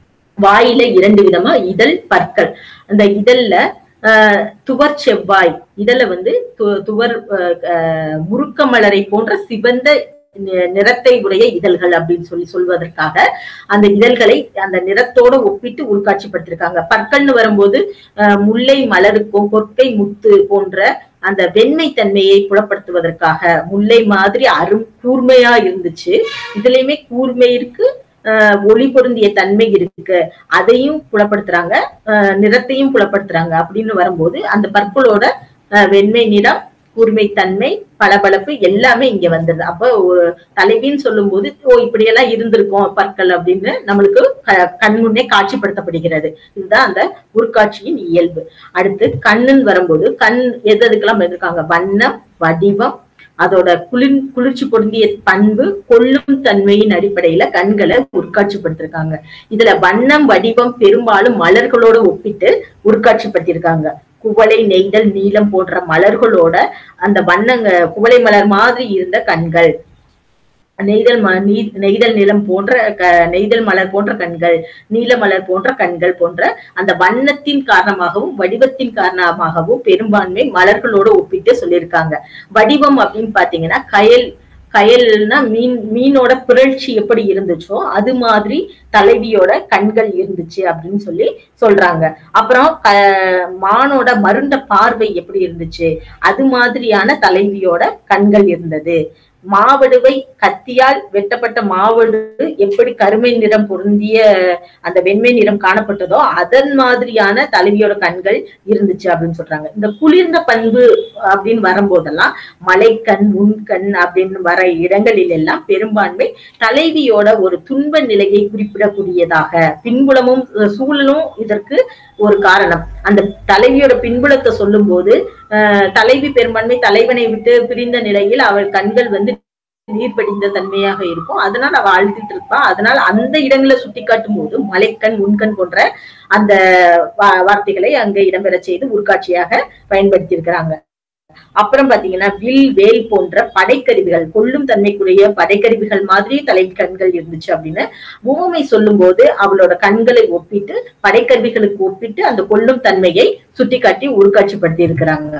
வாயில இரண்டு விதமா இதழ் பற்கள் அந்த இதழ்ல ஆஹ் துவர் செவ்வாய் இதழ வந்து து- துவர் ஆஹ் ஆஹ் முருக்க மலரை போன்ற சிவந்த நி- நிறத்தை உடைய இதழ்கள் அப்படின்னு சொல்லி சொல்வதற்காக அந்த இதழ்களை அந்த நிறத்தோட ஒப்பிட்டு உள்காட்சிப்படுத்திருக்காங்க பற்கள்னு வரும்போது ஆஹ் முல்லை மலருக்கும் கொற்கை முத்து போன்ற அந்த வெண்மை தன்மையை புலப்படுத்துவதற்காக முல்லை மாதிரி அரும் கூர்மையா இருந்துச்சு இதுலயுமே கூர்மை இருக்கு ஆஹ் ஒளி பொருந்திய தன்மை இருக்கு அதையும் புலப்படுத்துறாங்க ஆஹ் நிறத்தையும் புலப்படுத்துறாங்க அப்படின்னு வரும்போது அந்த பற்களோட ஆஹ் வெண்மை நிறம் கூர்மை தன்மை பளபளப்பு எல்லாமே இங்க வந்துருது அப்போ ஒரு தலைவின்னு சொல்லும்போது ஓ இப்படியெல்லாம் இருந்திருக்கும் பற்கள் அப்படின்னு நம்மளுக்கு க- கண் முன்னே காட்சிப்படுத்தப்படுகிறது இதுதான் அந்த உருக்காட்சியின் இயல்பு அடுத்து கண்ணுன்னு வரும்போது கண் எது எதுக்கெல்லாம் இருக்காங்க வண்ணம் வடிவம் அதோட குளிர் குளிர்ச்சி பொருந்திய பண்பு கொள்ளும் தன்மையின் அடிப்படையில கண்களை உட்காட்சிப்படுத்திருக்காங்க இதுல வண்ணம் வடிவம் பெரும்பாலும் மலர்களோட ஒப்பிட்டு உட்காட்சிப்படுத்தியிருக்காங்க குவளை நெய்தல் நீலம் போன்ற மலர்களோட அந்த வண்ணங்க குவளை மலர் மாதிரி இருந்த கண்கள் நெய்தல் ம- நீ- நெய்தல் நிலம் போன்ற க- நெய்தல் மலர் போன்ற கண்கள் நீல மலர் போன்ற கண்கள் போன்ற அந்த வண்ணத்தின் காரணமாகவும் வடிவத்தின் காரணமாகவும் பெரும்பான்மை மலர்களோட ஒப்பிட்டு சொல்லியிருக்காங்க வடிவம் அப்படின்னு பாத்தீங்கன்னா கயல் கயல்னா மீன் மீனோட பிறழ்ச்சி எப்படி இருந்துச்சோ அது மாதிரி தலைவியோட கண்கள் இருந்துச்சு அப்படின்னு சொல்லி சொல்றாங்க அப்புறம் க- மானோட மருண்ட பார்வை எப்படி இருந்துச்சு அது மாதிரியான தலைவியோட கண்கள் இருந்தது மாவடுவை கத்தியால் வெட்டப்பட்ட மாவடு எப்படி கருமை நிறம் பொருந்திய அந்த வெண்மை நிறம் காணப்பட்டதோ அதன் மாதிரியான தலைவியோட கண்கள் இருந்துச்சு அப்படின்னு சொல்றாங்க இந்த குளிர்ந்த பண்பு அப்படின்னு வரும்போதெல்லாம் மலைக்கண் முன்கண் அப்படின்னு வர இடங்களில் எல்லாம் பெரும்பான்மை தலைவியோட ஒரு துன்ப நிலையை குறிப்பிடக்கூடியதாக பின்புலமும் அஹ், சூழலும் இதற்கு ஒரு காரணம் அந்த தலைவியோட பின்புலத்தை சொல்லும்போது அஹ், தலைவி பெரும்பான்மை தலைவனை விட்டு பிரிந்த நிலையில் அவள் கண்கள் வந்து நீர் படிந்த தன்மையாக இருக்கும் அதனால அவ அழுத்திட்டு இருப்பா அதனால அந்த இடங்களை சுட்டி காட்டும் போது மலைக்கண் முன்கண் போன்ற அந்த வா- வார்த்தைகளை அங்க இடம்பெற செய்து உருக்காட்சியாக பயன்படுத்தி இருக்கிறாங்க அப்புறம் பாத்தீங்கன்னா வில் வேல் போன்ற படைக்கருவிகள் கொல்லும் தன்மைக்குரிய படைக்கருவிகள் மாதிரி தலை கண்கள் இருந்துச்சு அப்படின்னு பூமை சொல்லும் போது அவளோட கண்களை ஒப்பிட்டு படைக்கருவிகளுக்கு ஒப்பிட்டு அந்த கொல்லும் தன்மையை சுட்டிக்காட்டி உருக்காட்சிப்படுத்தி இருக்கிறாங்க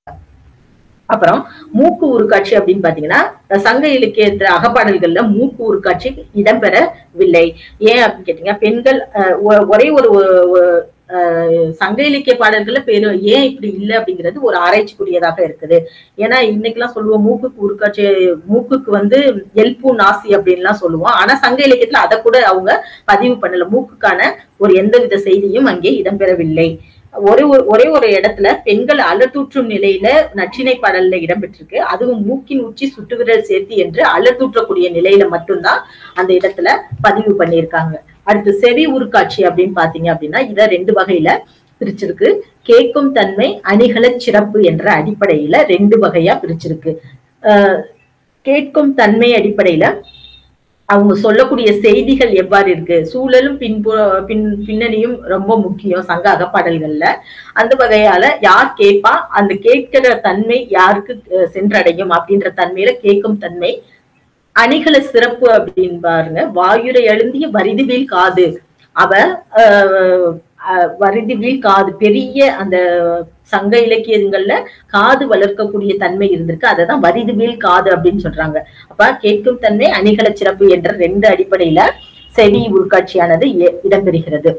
அப்புறம் மூக்கு உருக்காட்சி அப்படின்னு பாத்தீங்கன்னா சங்க இலக்கியத்துல அகப்பாடல்கள்ல மூக்கு உருக்காட்சி இடம்பெறவில்லை ஏன் அப்படின்னு கேட்டீங்கன்னா பெண்கள் அஹ், ஒ- ஒரே ஒரு ஒ- ஒ- அஹ், சங்க இலக்கிய பாடல்கள்ல பெரு ஏன் இப்படி இல்லை அப்படிங்கிறது ஒரு ஆராய்ச்சிக்குரியதாக இருக்குது ஏன்னா இன்னைக்கெல்லாம் சொல்லுவோம் மூக்குக்கு உருக்காட்சி மூக்குக்கு வந்து எல்பு நாசி அப்படின்லாம் சொல்லுவோம் ஆனா சங்க இலக்கியத்துல அதை கூட அவங்க பதிவு பண்ணல மூக்குக்கான ஒரு எந்தவித செய்தியும் அங்கே இடம்பெறவில்லை ஒரே ஒரு ஒரே ஒரு இடத்துல பெண்கள் அலர்தூற்றும் நிலையில நச்சினை பாடல்ல இடம்பெற்றிருக்கு அதுவும் மூக்கின் உச்சி சுட்டுவிரல் சேர்த்தி என்று அலர்தூற்றக்கூடிய நிலையில மட்டும்தான் அந்த இடத்துல பதிவு பண்ணியிருக்காங்க அடுத்து செவி உருக்காட்சி அப்படின்னு பாத்தீங்க அப்படின்னா இத ரெண்டு வகையில பிரிச்சிருக்கு கேட்கும் தன்மை அணிகள சிறப்பு என்ற அடிப்படையில ரெண்டு வகையா பிரிச்சிருக்கு அஹ் கேட்கும் தன்மை அடிப்படையில அவங்க சொல்லக்கூடிய செய்திகள் எவ்வாறு இருக்கு சூழலும் பின்பு பின் பின்னணியும் ரொம்ப முக்கியம் சங்க அகப்பாடல்கள்ல அந்த வகையால யார் கேட்பா அந்த கேட்கிற தன்மை யாருக்கு அஹ், சென்றடையும் அப்படின்ற தன்மையில கேட்கும் தன்மை அணிகள சிறப்பு அப்படின்னு பாருங்க வாயுரை எழுந்திய வரிதுவில் காது அவ ஆஹ், ஆஹ், வரிதுவில் காது பெரிய அந்த சங்க இலக்கியங்கள்ல காது வளர்க்கக்கூடிய தன்மை இருந்திருக்கு அததான் வரிதுவில் காது அப்படின்னு சொல்றாங்க அப்ப கேட்கும் தன்மை அணிகள சிறப்பு என்ற ரெண்டு அடிப்படையில செவி உருக்காட்சியானது இ- இடம்பெறுகிறது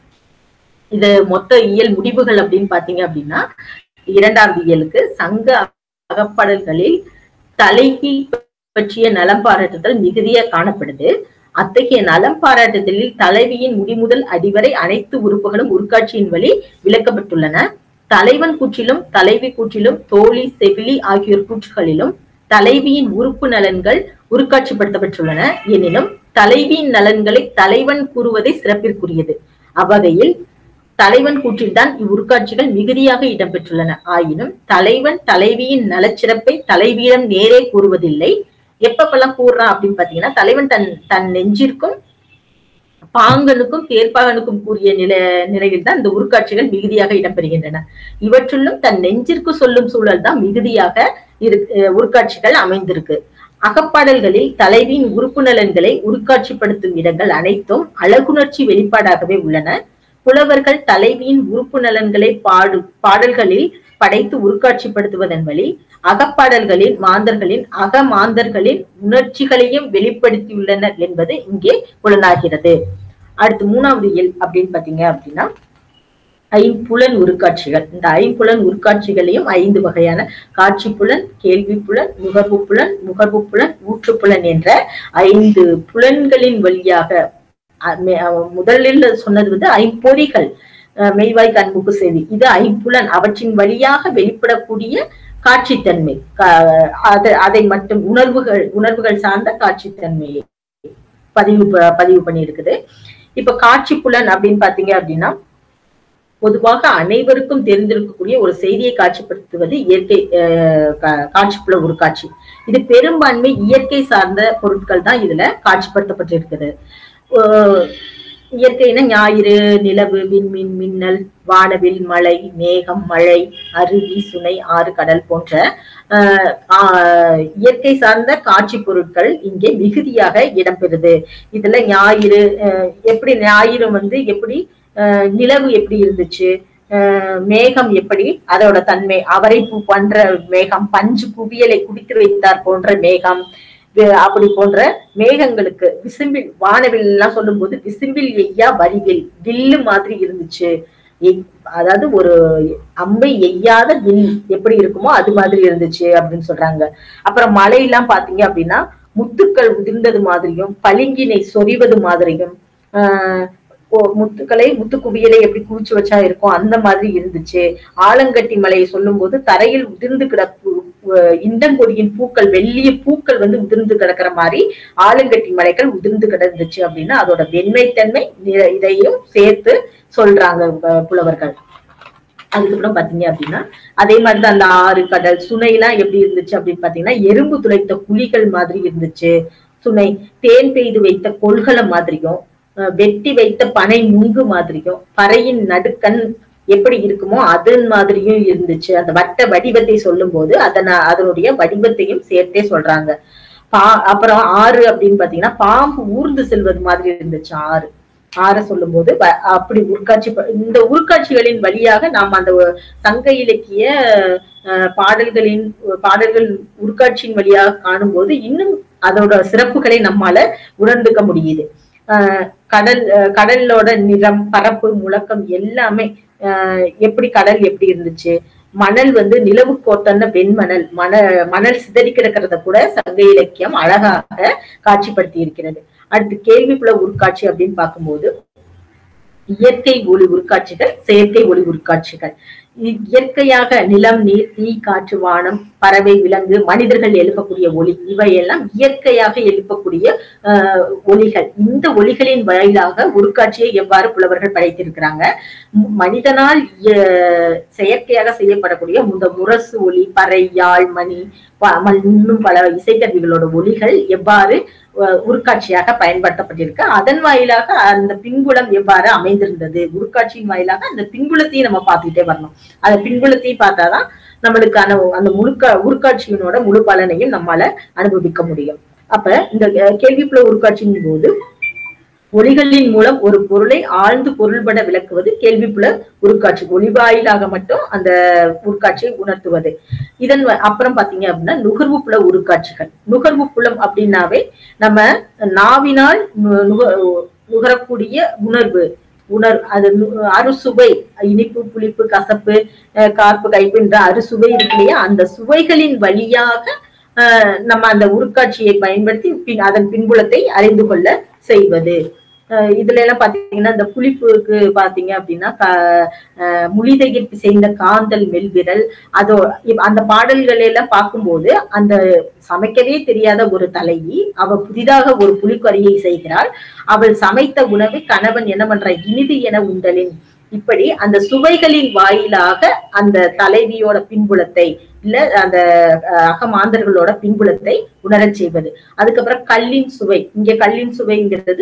இது மொத்த இயல் முடிவுகள் அப்படின்னு பாத்தீங்க அப்படின்னா இரண்டாவது இயலுக்கு சங்க அகப்பாடல்களில் தலைவி பற்றிய நலம் பாராட்டுதல் மிகுதியா காணப்படுது அத்தகைய நலம் பாராட்டுதலில் தலைவியின் முடிமுதல் அடிவரை அனைத்து உறுப்புகளும் உருக்காட்சியின் வழி விளக்கப்பட்டுள்ளன தலைவன் கூற்றிலும் தலைவி கூற்றிலும் தோழி செவிலி ஆகியோர் கூற்றுகளிலும் தலைவியின் உறுப்பு நலன்கள் உருக்காட்சிப்படுத்தப்பட்டுள்ளன எனினும் தலைவியின் நலன்களை தலைவன் கூறுவதே சிறப்பிற்குரியது அவ்வகையில் தலைவன் கூற்றில்தான் இவ்வுருக்காட்சிகள் மிகுதியாக இடம்பெற்றுள்ளன ஆயினும் தலைவன் தலைவியின் நலச்சிறப்பை தலைவியிடம் நேரே கூறுவதில்லை எப்பப்பெல்லாம் கூறுறான் அப்படின்னு பாத்தீங்கன்னா தலைவன் தன் தன் நெஞ்சிற்கும் பாங்கனுக்கும் பேர்ப்பாகனுக்கும் கூறிய நில நிலையில் தான் இந்த உருக்காட்சிகள் மிகுதியாக இடம்பெறுகின்றன இவற்றுள்ளும் தன் நெஞ்சிற்கு சொல்லும் சூழல் தான் மிகுதியாக இரு அஹ் உருக்காட்சிகள் அமைந்திருக்கு அகப்பாடல்களில் தலைவியின் உறுப்பு நலன்களை உருக்காட்சிப்படுத்தும் இடங்கள் அனைத்தும் அழகுணர்ச்சி வெளிப்பாடாகவே உள்ளன புலவர்கள் தலைவியின் உறுப்பு நலன்களை பாடு பாடல்களில் படைத்து உருக்காட்சிப்படுத்துவதன் வழி அகப்பாடல்களில் மாந்தர்களின் அகமாந்தர்களின் உணர்ச்சிகளையும் வெளிப்படுத்தியுள்ளனர் என்பது இங்கே புலனாகிறது அடுத்து மூணாவது இயல் அப்படின்னு பாத்தீங்க அப்படின்னா ஐம்புலன் உருக்காட்சிகள் இந்த ஐம்புலன் உருக்காட்சிகளையும் ஐந்து வகையான காட்சி புலன் கேள்வி புலன் நுகர்வு புலன் முகர்வு புலன் ஊற்றுப்புலன் என்ற ஐந்து புலன்களின் வழியாக அ- மே- அ- முதலில் சொன்னது வந்து ஐம்பொறிகள் அஹ் மெய்வாய் கண்முக்கு செவி இது ஐம்புலன் அவற்றின் வழியாக வெளிப்படக்கூடிய காட்சித்தன்மை கா- அது அதை மட்டும் உணர்வுகள் உணர்வுகள் சார்ந்த காட்சித்தன்மையை பதிவு ப- பதிவு பண்ணியிருக்குது இப்ப காட்சி புலன் அப்படின்னு பாத்தீங்க அப்படின்னா பொதுவாக அனைவருக்கும் தெரிந்திருக்கக்கூடிய ஒரு செய்தியை காட்சிப்படுத்துவது இயற்கை அஹ், கா- காட்சிப்புல ஒரு காட்சி இது பெரும்பான்மை இயற்கை சார்ந்த பொருட்கள் தான் இதுல காட்சிப்படுத்தப்பட்டிருக்குது அஹ், இயற்கைனா ஞாயிறு நிலவு விண்மீன் மின்னல் வானவில் மழை மேகம் மழை அருவி சுனை ஆறு கடல் போன்ற அஹ், ஆஹ், இயற்கை சார்ந்த காட்சி பொருட்கள் இங்கே மிகுதியாக இடம்பெறுது இதுல ஞாயிறு அஹ், எப்படி ஞாயிறு வந்து எப்படி அஹ், நிலவு எப்படி இருந்துச்சு அஹ், மேகம் எப்படி அதோட தன்மை அவரை பூ பண்ற மேகம் பஞ்சு குவியலை குடித்து வைத்தார் போன்ற மேகம் வி- அப்படி போன்ற மேகங்களுக்கு விசும்பில் வானவில் எல்லாம் சொல்லும்போது விசும்பில் எய்யா வரிவில் வில்லு மாதிரி இருந்துச்சு எய்- அதாவது ஒரு அம்பை எய்யாத வில் எப்படி இருக்குமோ அது மாதிரி இருந்துச்சு அப்படின்னு சொல்றாங்க அப்புறம் மழையெல்லாம் பாத்தீங்க அப்படின்னா முத்துக்கள் உதிர்ந்தது மாதிரியும் பளிங்கினை சொரிவது மாதிரியும் ஆஹ் ஓ- முத்துக்களை முத்து குவியலை எப்படி குவிச்சு வச்சா இருக்கும் அந்த மாதிரி இருந்துச்சு ஆலங்கட்டி மலையை சொல்லும்போது தரையில் உதிர்ந்து கிடக்கு அஹ் இண்டங்கொடியின் பூக்கள் வெள்ளிய பூக்கள் வந்து உதிர்ந்து கிடக்கிற மாதிரி ஆலங்கட்டி மலைகள் உதிர்ந்து கிடந்துச்சு அப்படின்னா அதோட வெண்மைத்தன்மை நி- இதையும் சேர்த்து சொல்றாங்க அஹ் புலவர்கள் அதுக்கப்புறம் பாத்தீங்க அப்படின்னா அதே மாதிரிதான் அந்த ஆறு கடல் சுனை எல்லாம் எப்படி இருந்துச்சு அப்படின்னு பாத்தீங்கன்னா எறும்பு துளைத்த குழிகள் மாதிரி இருந்துச்சு சுனை தேன் பெய்து வைத்த கொள்கல மாதிரியும் அஹ் வெட்டி வைத்த பனை முங்கு மாதிரியும் பறையின் நடுக்கண் எப்படி இருக்குமோ அதன் மாதிரியும் இருந்துச்சு அந்த வட்ட வடிவத்தை சொல்லும் போது அதன அதனுடைய வடிவத்தையும் சேர்த்தே சொல்றாங்க பா அப்புறம் ஆறு அப்படின்னு பாத்தீங்கன்னா பாம்பு ஊர்ந்து செல்வது மாதிரி இருந்துச்சு ஆறு ஆற சொல்லும் போது வ- அப்படி உருக்காட்சி ப- இந்த உருக்காட்சிகளின் வழியாக நாம் அந்த ஒ- சங்க இலக்கிய அஹ், பாடல்களின் பாடல்கள் உருக்காட்சியின் வழியாக காணும்போது இன்னும் அதோட சிறப்புகளை நம்மால உணர்ந்துக்க முடியுது ஆஹ் கடல் அஹ் கடலோட நிறம் பரப்பு முழக்கம் எல்லாமே ஆஹ் எப்படி கடல் எப்படி இருந்துச்சு மணல் வந்து நிலவு கோட்டன வெண்மணல் மண மணல் சிதறி கிடக்கிறத கூட சங்க இலக்கியம் அழகாக காட்சிப்படுத்தி இருக்கிறது அடுத்து கேள்விக்குள்ள உருக்காட்சி அப்படின்னு பார்க்கும்போது இயற்கை ஒளி உருக்காட்சிகள் செயற்கை ஒளி உருக்காட்சிகள் இ- இயற்கையாக நிலம் நீர் தீ காற்று வானம் பறவை விலங்கு மனிதர்கள் எழுப்பக்கூடிய ஒளி இவையெல்லாம் இயற்கையாக எழுப்பக்கூடிய ஆஹ், ஒளிகள் இந்த ஒளிகளின் வாயிலாக உருக்காட்சியை எவ்வாறு புலவர்கள் படைத்திருக்கிறாங்க ம- மனிதனால் இய- செயற்கையாக செய்யப்படக்கூடிய இந்த முரசு ஒளி பறை யாழ் மணி ப- ம- இன்னும் பல இசைக்கருவிகளோட ஒளிகள் எவ்வாறு அஹ், உருக்காட்சியாக பயன்படுத்தப்பட்டிருக்கு அதன் வாயிலாக அந்த பின்புலம் எவ்வாறு அமைந்திருந்தது உருக்காட்சியின் வாயிலாக அந்த பின்புலத்தையும் நம்ம பார்த்துக்கிட்டே வரணும் அந்த பின்புலத்தையும் பார்த்தாதான் நம்மளுக்கான அந்த முழுக்க உருக்காட்சியினோட முழு பலனையும் நம்மால அனுபவிக்க முடியும் அப்ப இந்த அஹ், கேள்விப்புல உருக்காட்சியின் போது ஒளிகளின் மூலம் ஒரு பொருளை ஆழ்ந்து பொருள்பட விளக்குவது கேள்விப்புல உருக்காட்சி ஒளி வாயிலாக மட்டும் அந்த உருக்காட்சியை உணர்த்துவது இதன் வ- அப்புறம் பாத்தீங்க அப்படின்னா நுகர்வு புல உருக்காட்சிகள் நுகர்வு புலம் அப்படின்னாவே நம்ம நாவினால் நு- நுக- நுகரக்கூடிய உணர்வு உணர் அது நு- அறுசுவை இனிப்பு புளிப்பு கசப்பு அஹ் கார்ப்பு கைப்புன்ற அறுசுவை இருக்கு இல்லையா அந்த சுவைகளின் வழியாக அஹ் நம்ம அந்த உருக்காட்சியை பயன்படுத்தி பின் அதன் பின்புலத்தை அறிந்து கொள்ள செய்வது அஹ் இதுல எல்லாம் பாத்தீங்கன்னா இந்த புளிப்புக்கு பாத்தீங்க அப்படின்னா க- அஹ் முளிதையில் பிசைந்த காந்தல் மெல்விரல் அதோ இவ்- அந்த பாடல்களை எல்லாம் பார்க்கும்போது அந்த சமைக்கவே தெரியாத ஒரு தலைவி அவ புதிதாக ஒரு புலிக்கறியை செய்கிறாள் அவள் சமைத்த உணவை கணவன் என்ன பண்றா இனிது என உண்டலின் இப்படி அந்த சுவைகளின் வாயிலாக அந்த தலைவியோட பின்புலத்தை இல்ல அந்த அஹ், அகமாந்தர்களோட பின்புலத்தை உணரச் செய்வது அதுக்கப்புறம் கல்லின் சுவை இங்க கல்லின் சுவைங்கிறது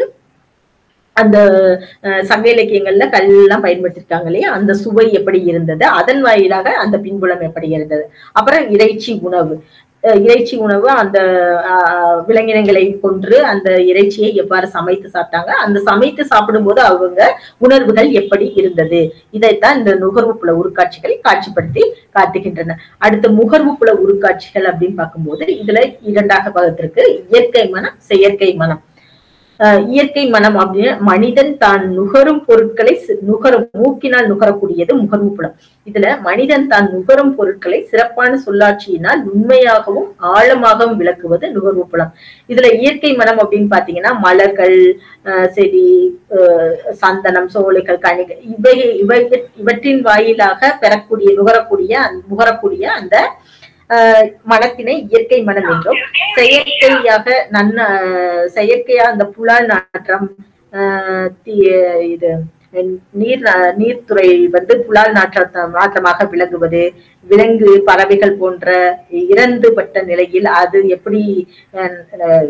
அந்த அஹ், சங்க இலக்கியங்கள்ல கல்லாம் பயன்படுத்திருக்காங்க இல்லையா அந்த சுவை எப்படி இருந்தது அதன் வாயிலாக அந்த பின்புலம் எப்படி இருந்தது அப்புறம் இறைச்சி உணவு அஹ், இறைச்சி உணவு அந்த அஹ், விலங்கினங்களை கொன்று அந்த இறைச்சியை எவ்வாறு சமைத்து சாப்பிட்டாங்க அந்த சமைத்து சாப்பிடும்போது அவங்க உணர்வுகள் எப்படி இருந்தது இதைத்தான் இந்த நுகர்வு புல உருக்காட்சிகள் காட்சிப்படுத்தி காட்டுகின்றன அடுத்து முகர்வு புல உருக்காட்சிகள் அப்படின்னு பார்க்கும்போது இதுல இரண்டாக பகுத்திருக்கு இயற்கை மனம் செயற்கை மனம் அஹ் இயற்கை மனம் அப்படின்னு மனிதன் தான் நுகரும் பொருட்களை சி- நுகரும் மூக்கினால் நுகரக்கூடியது முகர்வு புலம் இதுல மனிதன் தான் நுகரும் பொருட்களை சிறப்பான சொல்லாட்சியினால் உண்மையாகவும் ஆழமாகவும் விளக்குவது நுகர்வு புலம் இதுல இயற்கை மனம் அப்படின்னு பாத்தீங்கன்னா மலர்கள் அஹ் செடி அஹ் சந்தனம் சோலைகள் கனிகள் இவை இவை இவற்றின் வாயிலாக பெறக்கூடிய நுகரக்கூடிய அந்த- நுகரக்கூடிய அந்த அஹ் மனத்தினை இயற்கை மனம் என்றும் செயற்கையாக நன்ன செயற்கையா அந்த புலால் நாற்றம் ஆஹ் தி- இது நீர் நா- நீர்த்துறை வந்து புலால் நாற்ற நாற்றமாக விளங்குவது விலங்கு பறவைகள் போன்ற இறந்துபட்ட நிலையில் அது எப்படி அஹ், அஹ்,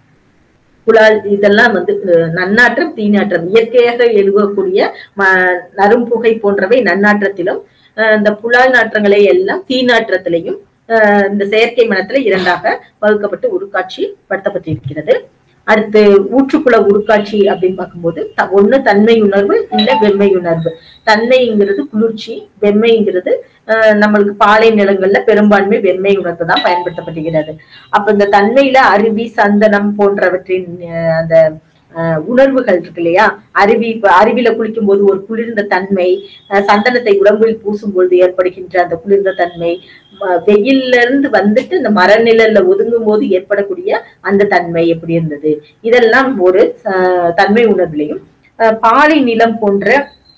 புலால் இதெல்லாம் வந்து அஹ், நன்னாற்றம் தீநாற்றம் இயற்கையாக எழுவக்கூடிய ம- நறும்புகை போன்றவை நன்னாற்றத்திலும் அஹ், இந்த புலால் நாற்றங்களை எல்லாம் தீநாற்றத்திலையும் அஹ், இந்த செயற்கை மனத்துல இரண்டாக வகுக்கப்பட்டு உருக்காட்சி படுத்தப்பட்டிருக்கிறது அடுத்து ஊற்றுப்புல உருக்காட்சி அப்படின்னு பார்க்கும்போது த- ஒண்ணு தன்மை உணர்வு இல்ல வெம்மை உணர்வு தன்மைங்கிறது குளிர்ச்சி வெம்மைங்கிறது அஹ், நம்மளுக்கு பாலை நிலங்கள்ல பெரும்பான்மை வெம்மை உணர்வு தான் பயன்படுத்தப்படுகிறது அப்ப இந்த தன்மையில அருவி சந்தனம் போன்றவற்றின் அஹ், அந்த அஹ், உணர்வுகள் இருக்கு இல்லையா அருவி இப்ப அருவியில குளிக்கும் போது ஒரு குளிர்ந்த தன்மை அஹ், சந்தனத்தை உடம்பில் பூசும் பொழுது ஏற்படுகின்ற அந்த குளிர்ந்த தன்மை ம- வெயில்ல இருந்து வந்துட்டு இந்த மரநிழல்ல ஒதுங்கும் போது ஏற்படக்கூடிய அந்த தன்மை எப்படி இருந்தது இதெல்லாம் ஒரு அஹ், தன்மை உணர்வுலையும் அஹ், பாலை நிலம் போன்ற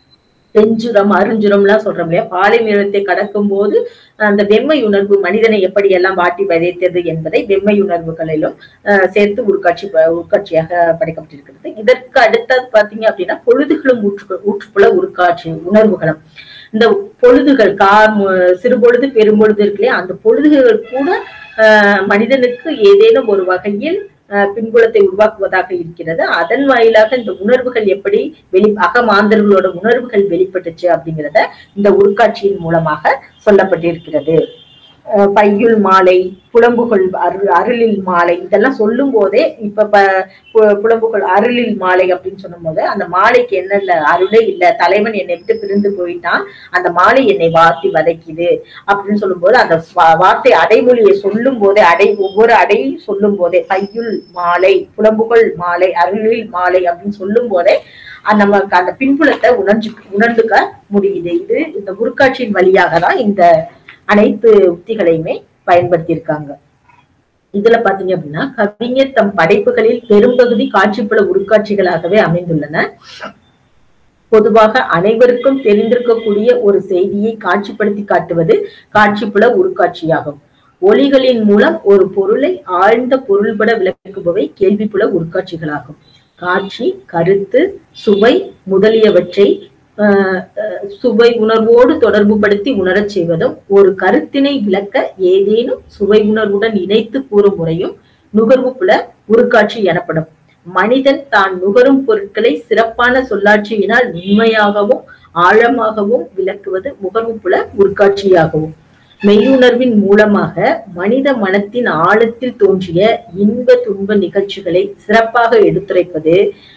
செஞ்சுரம் அருஞ்சுரம்லாம் சொல்றோம் இல்லையா பாலை நிலத்தை கடக்கும் போது அந்த வெம்மை உணர்வு மனிதனை எப்படி எல்லாம் வாட்டி விதைத்தது என்பதை வெம்மை உணர்வுகளிலும் அஹ், சேர்த்து உருக்காட்சி ப- உருக்காட்சியாக படைக்கப்பட்டிருக்கிறது இதற்கு அடுத்தது பாத்தீங்க அப்படின்னா பொழுதுகளும் ஊற்று ஊற்றுப்புல உருக்காட்சி உணர்வுகளும் இந்த பொழுதுகள் கார் மு- சிறு பொழுது பெரும்பொழுது இருக்கு இல்லையா அந்த பொழுதுகள் கூட அஹ், மனிதனுக்கு ஏதேனும் ஒரு வகையில் அஹ், பின்புலத்தை உருவாக்குவதாக இருக்கிறது அதன் வாயிலாக இந்த உணர்வுகள் எப்படி வெளி அகமாந்தர்களோட உணர்வுகள் வெளிப்பட்டுச்சு அப்படிங்கிறத இந்த உருக்காட்சியின் மூலமாக சொல்லப்பட்டிருக்கிறது அஹ், பையுள் மாலை புலம்புகள் அருள் அருளில் மாலை இதெல்லாம் சொல்லும் போதே இப்ப ப- பு- புலம்புகள் அருளில் மாலை அப்படின்னு சொல்லும் போது அந்த மாலைக்கு என்ன இல்ல அருளே இல்ல தலைவன் என்னை விட்டு பிரிந்து போயிட்டான் அந்த மாலை என்னை வார்த்தி வதைக்குது அப்படின்னு சொல்லும்போது அந்த வா- வார்த்தை அடைமொழியை சொல்லும் போதே அடை ஒவ்வொரு அடையும் சொல்லும் போதே பையுள் மாலை புலம்புகள் மாலை அருளில் மாலை அப்படின்னு சொல்லும் போதே அஹ் நமக்கு அந்த பின்புலத்தை உணர்ந்து உணர்ந்துக்க முடியுது இது இந்த உருக்காட்சியின் வழியாக தான் இந்த அனைத்து உத்திகளையுமே பயன்படுத்தியிருக்காங்க இதுல பாத்தீங்க அப்படின்னா கவிஞர் தம் படைப்புகளில் பெரும்பகுதி காட்சிப்புல உருக்காட்சிகளாகவே அமைந்துள்ளன பொதுவாக அனைவருக்கும் தெரிந்திருக்கக்கூடிய ஒரு செய்தியை காட்சிப்படுத்தி காட்டுவது காட்சிப்புல உருக்காட்சியாகும் ஒலிகளின் மூலம் ஒரு பொருளை ஆழ்ந்த பொருள்பட விளக்குபவை கேள்விப்புல உருக்காட்சிகளாகும் காட்சி கருத்து சுவை முதலியவற்றை ஆஹ் அஹ் சுவை உணர்வோடு தொடர்புபடுத்தி உணரச் செய்வதும் ஒரு கருத்தினை விளக்க ஏதேனும் சுவை உணர்வுடன் இணைத்து கூறும் முறையும் நுகர்வு புல உருக்காட்சி எனப்படும் மனிதன் தான் நுகரும் பொருட்களை சிறப்பான சொல்லாட்சியினால் உண்மையாகவும் ஆழமாகவும் விளக்குவது முகர்வு புல உருக்காட்சியாகவும் மெய்யுணர்வின் மூலமாக மனித மனத்தின் ஆழத்தில் தோன்றிய இன்ப துன்ப நிகழ்ச்சிகளை சிறப்பாக எடுத்துரைப்பது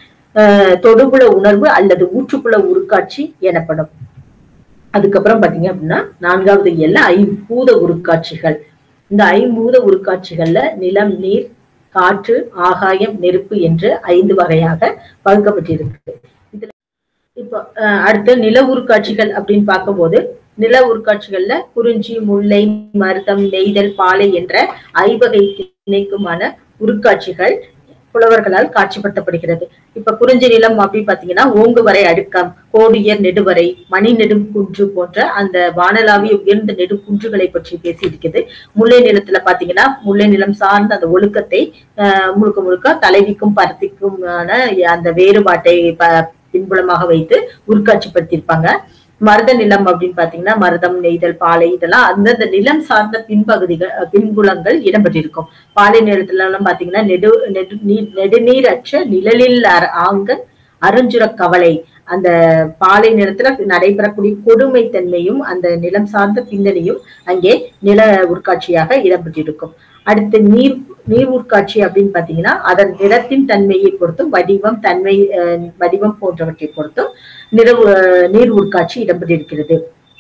ஆஹ் தொடுபுல உணர்வு அல்லது ஊற்றுப்புல உருக்காட்சி எனப்படும் அதுக்கப்புறம் பாத்தீங்க அப்படின்னா நான்காவது இயல்ல ஐம்பூத உருக்காட்சிகள் இந்த ஐம்பூத உருக்காட்சிகள்ல நிலம் நீர் காற்று ஆகாயம் நெருப்பு என்று ஐந்து வகையாக பகுக்கப்பட்டிருக்கு இதுல இப்போ அஹ், அடுத்து நில உருக்காட்சிகள் அப்படின்னு பார்க்கும்போது நில உருக்காட்சிகள்ல குறிஞ்சி முல்லை மருதம் நெய்தல் பாலை என்ற ஐவகை திணைக்குமான உருக்காட்சிகள் புலவர்களால் காட்சிப்படுத்தப்படுகிறது இப்ப குறிஞ்சி நிலம் அப்படின்னு பாத்தீங்கன்னா ஓங்கு வரை அடுக்கம் கோடியர் நெடுவரை மணி நெடும் குன்று போன்ற அந்த வானளாவிய உயர்ந்த நெடு குன்றுகளை பற்றி பேசி இருக்குது முல்லை நிலத்துல பாத்தீங்கன்னா முல்லை நிலம் சார்ந்த அந்த ஒழுக்கத்தை ஆஹ் முழுக்க முழுக்க தலைவிக்கும் பருத்திக்குமான அந்த வேறுபாட்டை ப- பின்புலமாக வைத்து உருக்காட்சிப்படுத்தியிருப்பாங்க மருத நிலம் அப்படின்னு பாத்தீங்கன்னா மருதம் நெய்தல் பாலை இதெல்லாம் அந்தந்த நிலம் சார்ந்த பின்பகுதிகள் அஹ் பின்புலங்கள் இடம்பெற்றிருக்கும் பாலை நிலத்துல எல்லாம் பாத்தீங்கன்னா நெடு நெடு நீர் நெடுநீர் அற்ற நிழலில் அர- ஆங்கன் அருஞ்சுர கவலை அந்த பாலை நிலத்துல நடைபெறக்கூடிய கொடுமைத்தன்மையும் அந்த நிலம் சார்ந்த பின்னணியும் அங்கே நில உட்காட்சியாக இடம்பெற்றிருக்கும் அடுத்து நீர் நீர் உட்காட்சி அப்படின்னு பாத்தீங்கன்னா அதன் நிறத்தின் தன்மையை பொறுத்தும் வடிவம் தன்மை அஹ், வடிவம் போன்றவற்றை பொறுத்தும் நிற அஹ், நீர் உட்காட்சி இடம்பெற்றிருக்கிறது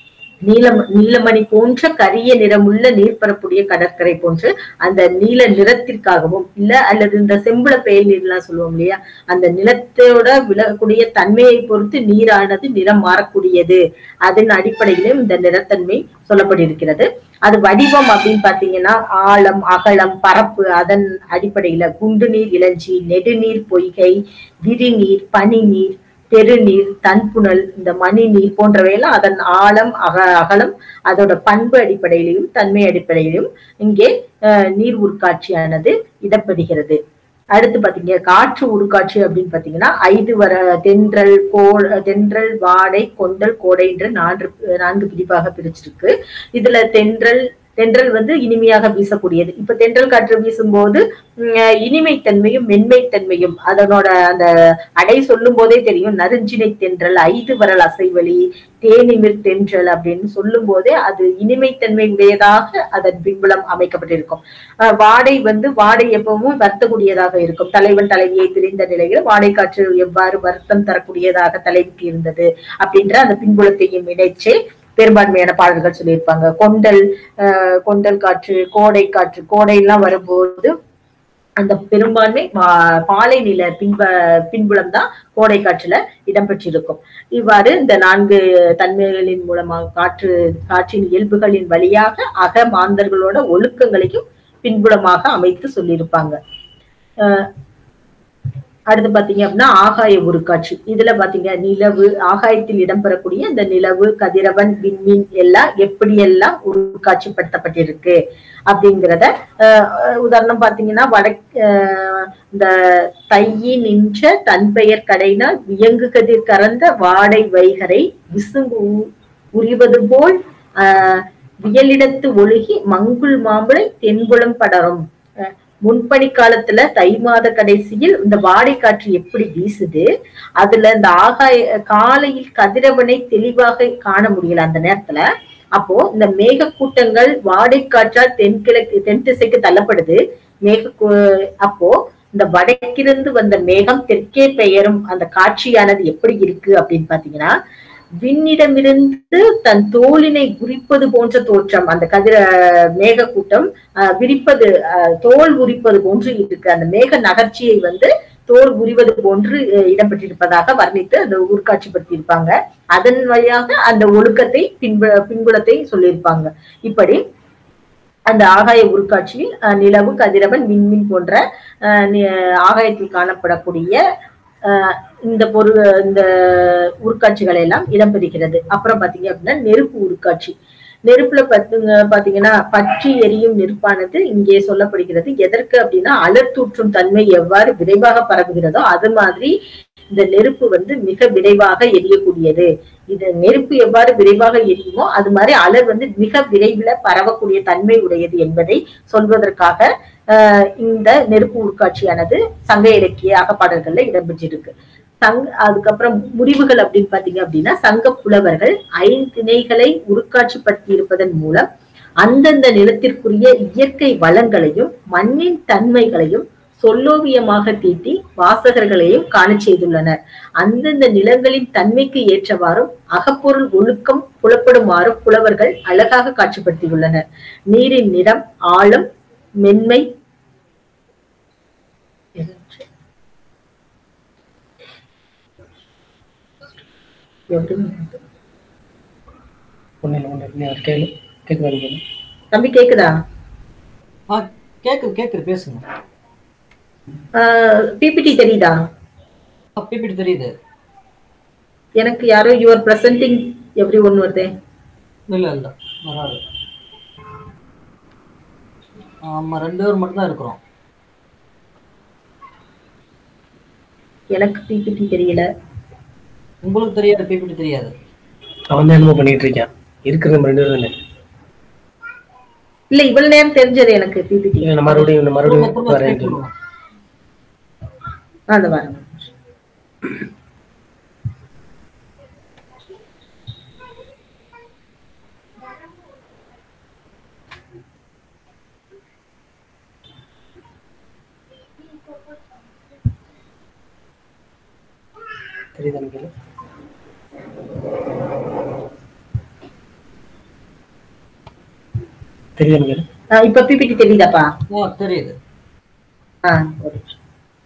நீலம் நீலமணி போன்ற கரிய நிறமுள்ள நீர்ப்பரப்புடைய கடற்கரை போன்று அந்த நீல நிறத்திற்காகவும் இல்ல அல்லது இந்த செம்புல பெயல் நீர்லாம் சொல்லுவோம் இல்லையா அந்த நிலத்தோட விழக்கூடிய தன்மையை பொறுத்து நீரானது நிறம் மாறக்கூடியது அதன் அடிப்படையிலும் இந்த நிறத்தன்மை சொல்லப்பட்டிருக்கிறது அது வடிவம் அப்படின்னு பாத்தீங்கன்னா ஆழம் அகலம் பரப்பு அதன் அடிப்படையில குண்டு நீர் இளஞ்சி நெடுநீர் பொய்கை விரிநீர் பனிநீர் பெருநீர் தன்புணல் இந்த மணி நீர் போன்றவையெல்லாம் அதன் ஆழம் அக அகலம் அதோட பண்பு அடிப்படையிலும் தன்மை அடிப்படையிலும் இங்கே அஹ், நீர் உட்காட்சியானது இடம்பெறுகிறது அடுத்து பாத்தீங்க காற்று உருக்காட்சி அப்படின்னு பாத்தீங்கன்னா ஐந்து வர தென்றல் கோ தென்றல் வாடை கொண்டல் கோடை என்று நான்கு நான்கு பிரிவாக பிரிச்சிருக்கு இதுல தென்றல் தென்றல் வந்து இனிமையாக வீசக்கூடியது இப்ப தென்றல் காற்று வீசும்போது உம், இனிமைத்தன்மையும் மென்மைத்தன்மையும் அதனோட அந்த அடை சொல்லும் போதே தெரியும் நறுஞ்சினை தென்றல் ஐந்து வரல் அசைவழி தேனிமிர் தென்றல் அப்படின்னு சொல்லும் போதே அது இனிமைத்தன்மை உடையதாக அதன் பின்புலம் அமைக்கப்பட்டிருக்கும் அஹ் வாடை வந்து வாடை எப்பவும் வருத்தக்கூடியதாக இருக்கும் தலைவன் தலைவியை பிரிந்த நிலையில் வாடை காற்று எவ்வாறு வருத்தம் தரக்கூடியதாக தலைவிக்கு இருந்தது அப்படின்ற அந்த பின்புலத்தையும் இணைச்சே பெரும்பான்மையான பாடல்கள் சொல்லியிருப்பாங்க கொண்டல் அஹ் கொண்டல் காற்று கோடை காற்று கோடை எல்லாம் வரும்போது அந்த பெரும்பான்மை வா- பாலை நில பின்ப பின்புலம் தான் கோடை காற்றுல இடம்பெற்றிருக்கும் இவ்வாறு இந்த நான்கு தன்மைகளின் மூலமாக காற்று காற்றின் இயல்புகளின் வழியாக அக மாந்தர்களோட ஒழுக்கங்களையும் பின்புலமாக அமைத்து சொல்லியிருப்பாங்க அஹ் அடுத்து பாத்தீங்க அப்படின்னா ஆகாய உருக்காட்சி இதுல பாத்தீங்க நிலவு ஆகாயத்தில் இடம்பெறக்கூடிய இந்த நிலவு கதிரவன் விண்மீன் எல்லாம் எப்படியெல்லாம் உருக்காட்சிப்படுத்தப்பட்டிருக்கு அப்படிங்கிறத அஹ், அஹ், உதாரணம் பாத்தீங்கன்னா வடக் அஹ், இந்த தையி நின்ற தன்பெயர் கடைனால் வியங்கு கதிர் கறந்த வாடை வைகரை விசும்பு உ- உரிவது போல் ஆஹ் வியலிடத்து ஒழுகி மங்குள் மாம்பழை தென்புலம் படரும் அஹ் முன்பனி காலத்துல தை மாத கடைசியில் இந்த வாடை காற்று எப்படி வீசுது அதுல இந்த ஆகாய காலையில் கதிரவனை தெளிவாக காண முடியல அந்த நேரத்துல அப்போ இந்த மேக கூட்டங்கள் வாடை காற்றால் தென்கிழக்கு தென் திசைக்கு தள்ளப்படுது மேக கூ- அப்போ இந்த வடக்கிருந்து வந்த மேகம் தெற்கே பெயரும் அந்த காட்சியானது எப்படி இருக்கு அப்படின்னு பாத்தீங்கன்னா விண்ணிடமிருந்து தன் தோலினை உரிப்பது போன்ற தோற்றம் அந்த கதிர மேக கூட்டம் ஆஹ், விரிப்பது ஆஹ், தோல் உரிப்பது போன்று இருக்கு அந்த மேக நகர்ச்சியை வந்து தோல் உரிவது போன்று அஹ், இடம்பெற்றிருப்பதாக வர்ணித்து அந்த ஊர்காட்சிப்படுத்தியிருப்பாங்க அதன் வழியாக அந்த ஒழுக்கத்தை பின்பு பின்புலத்தை சொல்லியிருப்பாங்க இப்படி அந்த ஆகாய உருக்காட்சியில் அஹ், நிலவு கதிரவன் விண்மீன் போன்ற அஹ், நி- ஆகாயத்தில் காணப்படக்கூடிய ஆஹ் இந்த பொருள் இந்த உருக்காட்சிகள் எல்லாம் இடம்பெறுகிறது அப்புறம் பாத்தீங்க அப்படின்னா நெருப்பு உருக்காட்சி நெருப்புல பாத்துங்க பாத்தீங்கன்னா பற்றி எரியும் நெருப்பானது இங்கே சொல்லப்படுகிறது எதற்கு அப்படின்னா அலர்த்தூற்றும் தன்மை எவ்வாறு விரைவாக பரவுகிறதோ அது மாதிரி இந்த நெருப்பு வந்து மிக விரைவாக எரியக்கூடியது இது நெருப்பு எவ்வாறு விரைவாக எரியுமோ அது மாதிரி அலர் வந்து மிக விரைவில் பரவக்கூடிய தன்மை உடையது என்பதை சொல்வதற்காக ஆஹ் இந்த நெருப்பு உருக்காட்சியானது சங்க இலக்கிய அகப்பாடல்கள்ல இடம்பெற்றிருக்கு சங் அதுக்கப்புறம் முடிவுகள் அப்படின்னு பாத்தீங்க அப்படின்னா சங்க புலவர்கள் ஐந்திணைகளை உருக்காட்சிப்படுத்தி இருப்பதன் மூலம் அந்தந்த நிலத்திற்குரிய இயற்கை வளங்களையும் மண்ணின் தன்மைகளையும் சொல்லோவியமாக தீட்டி வாசகர்களையும் காணச் செய்துள்ளனர் அந்தந்த நிலங்களின் தன்மைக்கு ஏற்றவாறும் அகப்பொருள் ஒழுக்கம் புலப்படுமாறும் புலவர்கள் அழகாக காட்சிப்படுத்தியுள்ளனர் நீரின் நிறம் ஆழம் மென்மை ஒண்ணு இல்லை ஒண்ணு இல்லை கேளு கேட்குதா கேளு தம்பி கேக்குதா ஆ கேக்குது கேக்குது பேசுங்க பிபிடி தெரியுதா பிபிடி தெரியுது எனக்கு யாரோ யுவர் பிரசன்டிங் எவ்ரி ஒன் வருதே இல்ல இல்ல வராது ஆமா ரெண்டு பேர் மட்டும் தான் இருக்கிறோம் எனக்கு பிபிடி தெரியல உங்களுக்கு தெரியாது பிபிடி தெரியாது அவன் தான் என்னமோ பண்ணிட்டு இருக்கான் இருக்கிறது நம்ம ரெண்டு பேரும் தானே இல்ல இவ்வளவு நேரம் தெரிஞ்சது எனக்கு பிபிடி இல்லை நான் மறுபடியும் நான் திரும்ப மறுபடியும் திரும்ப வரேன் screen கொடுங்க. அந்த வரேன் தெரியுதா கேளு தெரியுதா கேளு ஆஹ் இப்ப பிபிடி தெரியுதாப்பா ஓ தெரியுது ஆ ஒரு நிமிஷம்.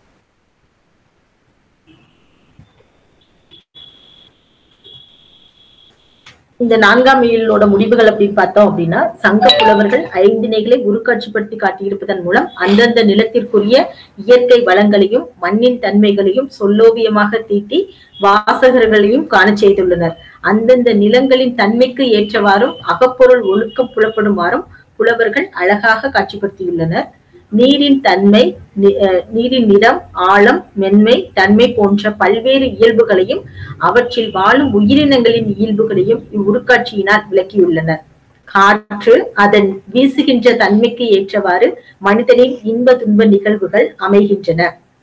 இந்த நான்காம் இயலோட முடிவுகள் அப்படின்னு பார்த்தோம் அப்படின்னா சங்க புலவர்கள் ஐந்திணைகளை உருக்காட்சிப்படுத்தி காட்டியிருப்பதன் மூலம் அந்தந்த நிலத்திற்குரிய இயற்கை வளங்களையும் மண்ணின் தன்மைகளையும் சொல்லோவியமாக தீட்டி வாசகர்களையும் காணச் செய்துள்ளனர் அந்தந்த நிலங்களின் தன்மைக்கு ஏற்றவாறும் அகப்பொருள் ஒழுக்கம் புலப்படுமாறும் புலவர்கள் அழகாக காட்சிப்படுத்தியுள்ளனர் நீரின் தன்மை நி- அஹ் நீரின் நிறம் ஆழம் மென்மை தன்மை போன்ற பல்வேறு இயல்புகளையும் அவற்றில் வாழும் உயிரினங்களின் இயல்புகளையும் இவ்வுருக்காட்சியினால் விளக்கியுள்ளனர் காற்று அதன் வீசுகின்ற தன்மைக்கு ஏற்றவாறு மனிதனின் இன்ப துன்ப நிகழ்வுகள் அமைகின்றன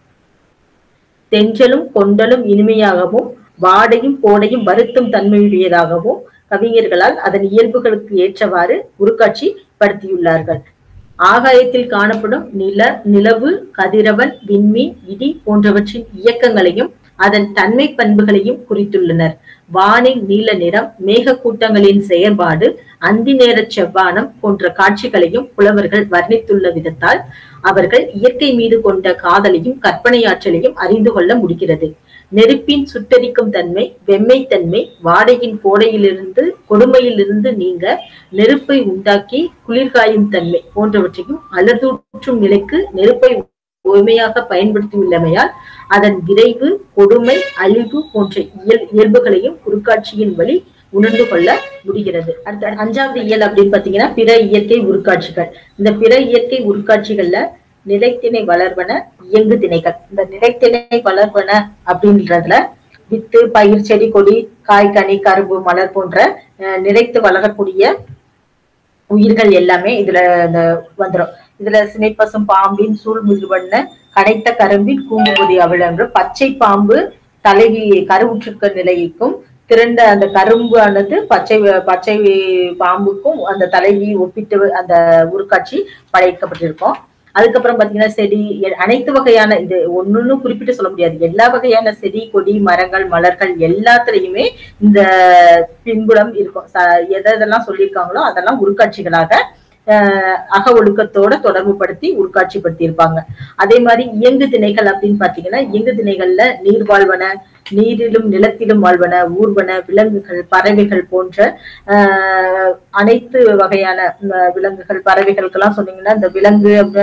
தென்றலும் கொண்டலும் இனிமையாகவும் வாடையும் கோடையும் வருத்தும் தன்மையுடையதாகவும் கவிஞர்களால் அதன் இயல்புகளுக்கு ஏற்றவாறு உருக்காட்சி படுத்தியுள்ளார்கள் ஆகாயத்தில் காணப்படும் நில நிலவு கதிரவன் விண்மீன் இடி போன்றவற்றின் இயக்கங்களையும் அதன் தன்மை பண்புகளையும் குறித்துள்ளனர் வானின் நீல நிறம் மேக கூட்டங்களின் செயற்பாடு அந்தி நேர செவ்வானம் போன்ற காட்சிகளையும் புலவர்கள் வர்ணித்துள்ள விதத்தால் அவர்கள் இயற்கை மீது கொண்ட காதலையும் கற்பனையாற்றலையும் அறிந்து கொள்ள முடிகிறது நெருப்பின் சுட்டரிக்கும் தன்மை வெம்மைத்தன்மை வாடையின் கோடையிலிருந்து கொடுமையிலிருந்து நீங்க நெருப்பை உண்டாக்கி குளிர்காயும் தன்மை போன்றவற்றையும் அலர்தூற்றும் நிலைக்கு நெருப்பை உண்மையாக பயன்படுத்தியுள்ளமையால் அதன் விரைவு கொடுமை அழிவு போன்ற இயல் இயல்புகளையும் உருக்காட்சியின் வழி உணர்ந்து கொள்ள முடிகிறது அடுத்த அஞ்சாவது இயல் அப்படின்னு பாத்தீங்கன்னா பிற இயற்கை உருக்காட்சிகள் இந்த பிற இயற்கை உருக்காட்சிகள்ல நிலைத்திணை வளர்வன இயங்கு திணைகள் இந்த நிலைத்திணை வளர்வன அப்படின்றதுல வித்து பயிர் செடி கொடி காய் கனி கரும்பு மலர் போன்ற அஹ், நிலைத்து வளரக்கூடிய உயிர்கள் எல்லாமே இதுல இந்த வந்துரும் இதுல சினைப்பசும் பாம்பின் சூழ் முதிர்வண்ண கனைத்த கரும்பின் கூம்புபொதி அவளன்று பச்சை பாம்பு தலைவி கருவுற்றிருக்க நிலைக்கும் திரண்ட அந்த கரும்பு ஆனது பச்சை பச்சை பாம்புக்கும் அந்த தலைவி ஒப்பிட்டு அந்த உருக்காட்சி படைக்கப்பட்டிருக்கும் அதுக்கப்புறம் பாத்தீங்கன்னா செடி எ- அனைத்து வகையான இது ஒன்னொன்னு குறிப்பிட்டு சொல்ல முடியாது எல்லா வகையான செடி கொடி மரங்கள் மலர்கள் எல்லாத்துலயுமே இந்த பின்புலம் இருக்கும் ச- எதை எதெல்லாம் சொல்லியிருக்காங்களோ அதெல்லாம் உருக்காட்சிகளாக ஆஹ் அக ஒழுக்கத்தோட தொடர்பு படுத்தி உருக்காட்சிப்படுத்தி இருப்பாங்க அதே மாதிரி இயங்கு திணைகள் அப்படின்னு பாத்தீங்கன்னா இயங்கு திணைகள்ல நீர் வாழ்வன நீரிலும் நிலத்திலும் வாழ்வன ஊர்வன விலங்குகள் பறவைகள் போன்ற ஆஹ் அனைத்து வகையான ஆஹ் விலங்குகள் பறவைகளுக்கெல்லாம் சொன்னீங்கன்னா இந்த விலங்கு அப்படின்னா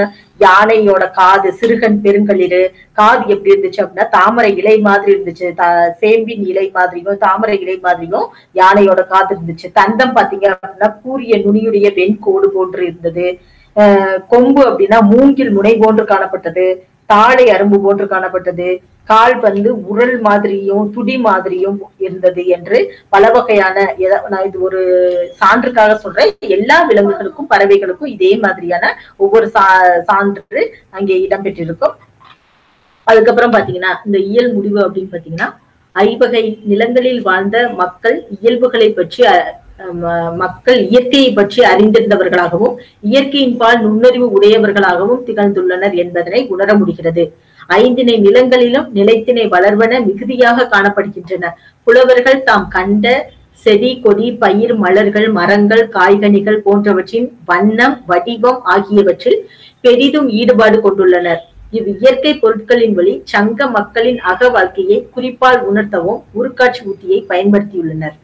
யானையோட காது சிறுகன் பெருங்களிரு காது எப்படி இருந்துச்சு அப்படின்னா தாமரை இலை மாதிரி இருந்துச்சு த- சேம்பின் இலை மாதிரியும் தாமரை இலை மாதிரியும் யானையோட காது இருந்துச்சு தந்தம் பாத்தீங்க அப்படின்னா கூரிய நுனியுடைய வெண்கோடு போன்று இருந்தது அஹ் கொம்பு அப்படின்னா மூங்கில் முனை போன்று காணப்பட்டது தாழை அரும்பு போன்று காணப்பட்டது கால் வந்து உரல் மாதிரியும் துடி மாதிரியும் இருந்தது என்று பல வகையான எத- நான் இது ஒரு சான்றுக்காக சொல்றேன் எல்லா விலங்குகளுக்கும் பறவைகளுக்கும் இதே மாதிரியான ஒவ்வொரு சா சான்று அங்கே இடம்பெற்றிருக்கும் அதுக்கப்புறம் பாத்தீங்கன்னா இந்த இயல் முடிவு அப்படின்னு பாத்தீங்கன்னா ஐவகை நிலங்களில் வாழ்ந்த மக்கள் இயல்புகளை பற்றி அ- ம- மக்கள் இயற்கையை பற்றி அறிந்திருந்தவர்களாகவும் இயற்கையின் பால் நுண்ணறிவு உடையவர்களாகவும் திகழ்ந்துள்ளனர் என்பதனை உணர முடிகிறது ஐந்தினை நிலங்களிலும் நிலைத்தினை வளர்வன மிகுதியாக காணப்படுகின்றன புலவர்கள் தாம் கண்ட செடி கொடி பயிர் மலர்கள் மரங்கள் காய்கனிகள் போன்றவற்றின் வண்ணம் வடிவம் ஆகியவற்றில் பெரிதும் ஈடுபாடு கொண்டுள்ளனர் இவ் இயற்கை பொருட்களின் வழி சங்க மக்களின் அக வாழ்க்கையை குறிப்பால் உணர்த்தவும் உருக்காட்சி உத்தியை பயன்படுத்தியுள்ளனர்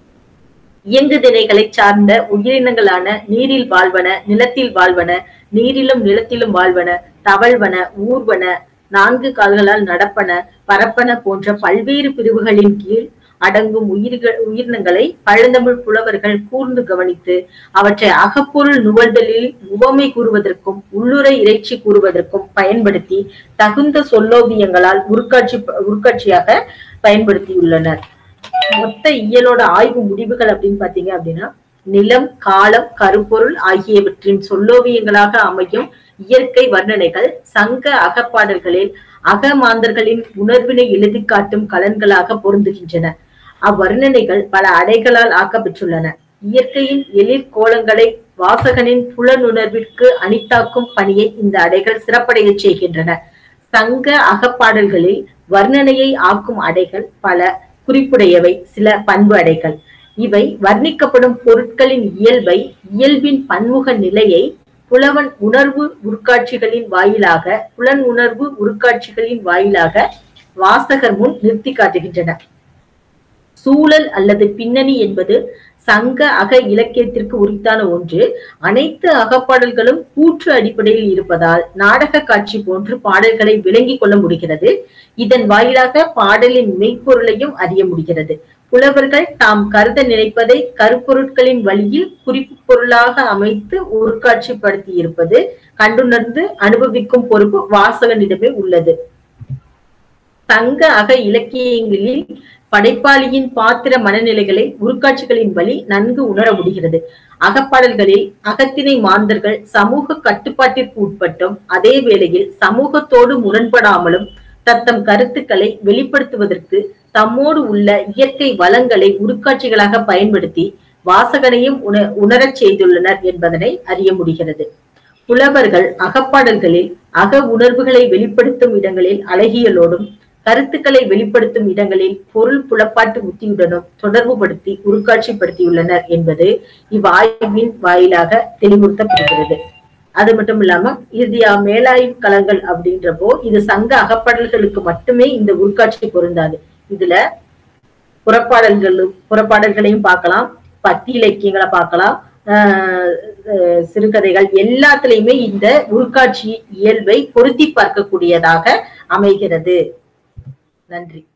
இயங்கு திணைகளை சார்ந்த உயிரினங்களான நீரில் வாழ்வன நிலத்தில் வாழ்வன நீரிலும் நிலத்திலும் வாழ்வன தவழ்வன ஊர்வன நான்கு கால்களால் நடப்பன பரப்பன போன்ற பல்வேறு பிரிவுகளின் கீழ் அடங்கும் உயிர்கள் உயிரினங்களை பழந்தமிழ் புலவர்கள் கூர்ந்து கவனித்து அவற்றை அகப்பொருள் நுவல்தலில் உவமை கூறுவதற்கும் உள்ளுரை இறைச்சி கூறுவதற்கும் பயன்படுத்தி தகுந்த சொல்லோவியங்களால் உருக்காட்சி உருக்காட்சியாக பயன்படுத்தியுள்ளனர் மொத்த இயலோட ஆய்வு முடிவுகள் அப்படின்னு பாத்தீங்க அப்படின்னா நிலம் காலம் கருப்பொருள் ஆகியவற்றின் சொல்லோவியங்களாக அமையும் இயற்கை வர்ணனைகள் சங்க அகப்பாடல்களில் அகமாந்தர்களின் உணர்வினை எழுதி காட்டும் கலன்களாக பொருந்துகின்றன அவ்வர்ணனைகள் பல அடைகளால் ஆக்கப்பெற்றுள்ளன இயற்கையின் எழிற் கோலங்களை வாசகனின் புலனுணர்விற்கு அணித்தாக்கும் பணியை இந்த அடைகள் சிறப்படையச் செய்கின்றன சங்க அகப்பாடல்களில் வர்ணனையை ஆக்கும் அடைகள் பல குறிப்புடையவை சில பண்பு அடைகள் இவை வர்ணிக்கப்படும் பொருட்களின் இயல்பை இயல்பின் பன்முக நிலையை புலவன் உணர்வு உருக்காட்சிகளின் வாயிலாக புலன் உணர்வு உருக்காட்சிகளின் வாயிலாக வாசகர் முன் நிறுத்தி காட்டுகின்றன சூழல் அல்லது பின்னணி என்பது சங்க அக இலக்கியத்திற்கு உரித்தான ஒன்று அனைத்து அகப்பாடல்களும் கூற்று அடிப்படையில் இருப்பதால் நாடக காட்சி போன்று பாடல்களை விளங்கிக் கொள்ள முடிகிறது இதன் வாயிலாக பாடலின் மெய்ப்பொருளையும் அறிய முடிகிறது புலவர்கள் தாம் கருத நினைப்பதை கருப்பொருட்களின் வழியில் குறிப்பு பொருளாக அமைத்து உருக்காட்சிப்படுத்தி இருப்பது கண்டுணர்ந்து அனுபவிக்கும் பொறுப்பு வாசகனிடமே உள்ளது சங்க அக இலக்கியங்களில் படைப்பாளியின் பாத்திர மனநிலைகளை உருக்காட்சிகளின் வழி நன்கு உணர முடிகிறது அகப்பாடல்களில் அகத்திணை மாந்தர்கள் சமூக கட்டுப்பாட்டிற்கு உட்பட்டும் அதே வேளையில் சமூகத்தோடு முரண்படாமலும் தத்தம் கருத்துக்களை வெளிப்படுத்துவதற்கு தம்மோடு உள்ள இயற்கை வளங்களை உருக்காட்சிகளாக பயன்படுத்தி வாசகனையும் உண உணரச் செய்துள்ளனர் என்பதனை அறிய முடிகிறது புலவர்கள் அகப்பாடல்களில் அக உணர்வுகளை வெளிப்படுத்தும் இடங்களில் அழகியலோடும் கருத்துக்களை வெளிப்படுத்தும் இடங்களில் பொருள் புலப்பாட்டு உத்தியுடனும் தொடர்புபடுத்தி உருக்காட்சிப்படுத்தியுள்ளனர் என்பது இவ்வாய்வின் வாயிலாக தெளிவுறுத்தப்படுகிறது அது மட்டும் இல்லாம இறுதியா மேலாய்வு களங்கள் அப்படின்றப்போ இது சங்க அகப்பாடல்களுக்கு மட்டுமே இந்த உருக்காட்சி பொருந்தாது இதுல புறப்பாடல்களும் புறப்பாடல்களையும் பார்க்கலாம் பத்தி இலக்கியங்களை பார்க்கலாம் ஆஹ் அஹ் சிறுகதைகள் எல்லாத்துலயுமே இந்த உருக்காட்சி இயல்பை பொருத்தி பார்க்கக்கூடியதாக அமைகிறது நன்றி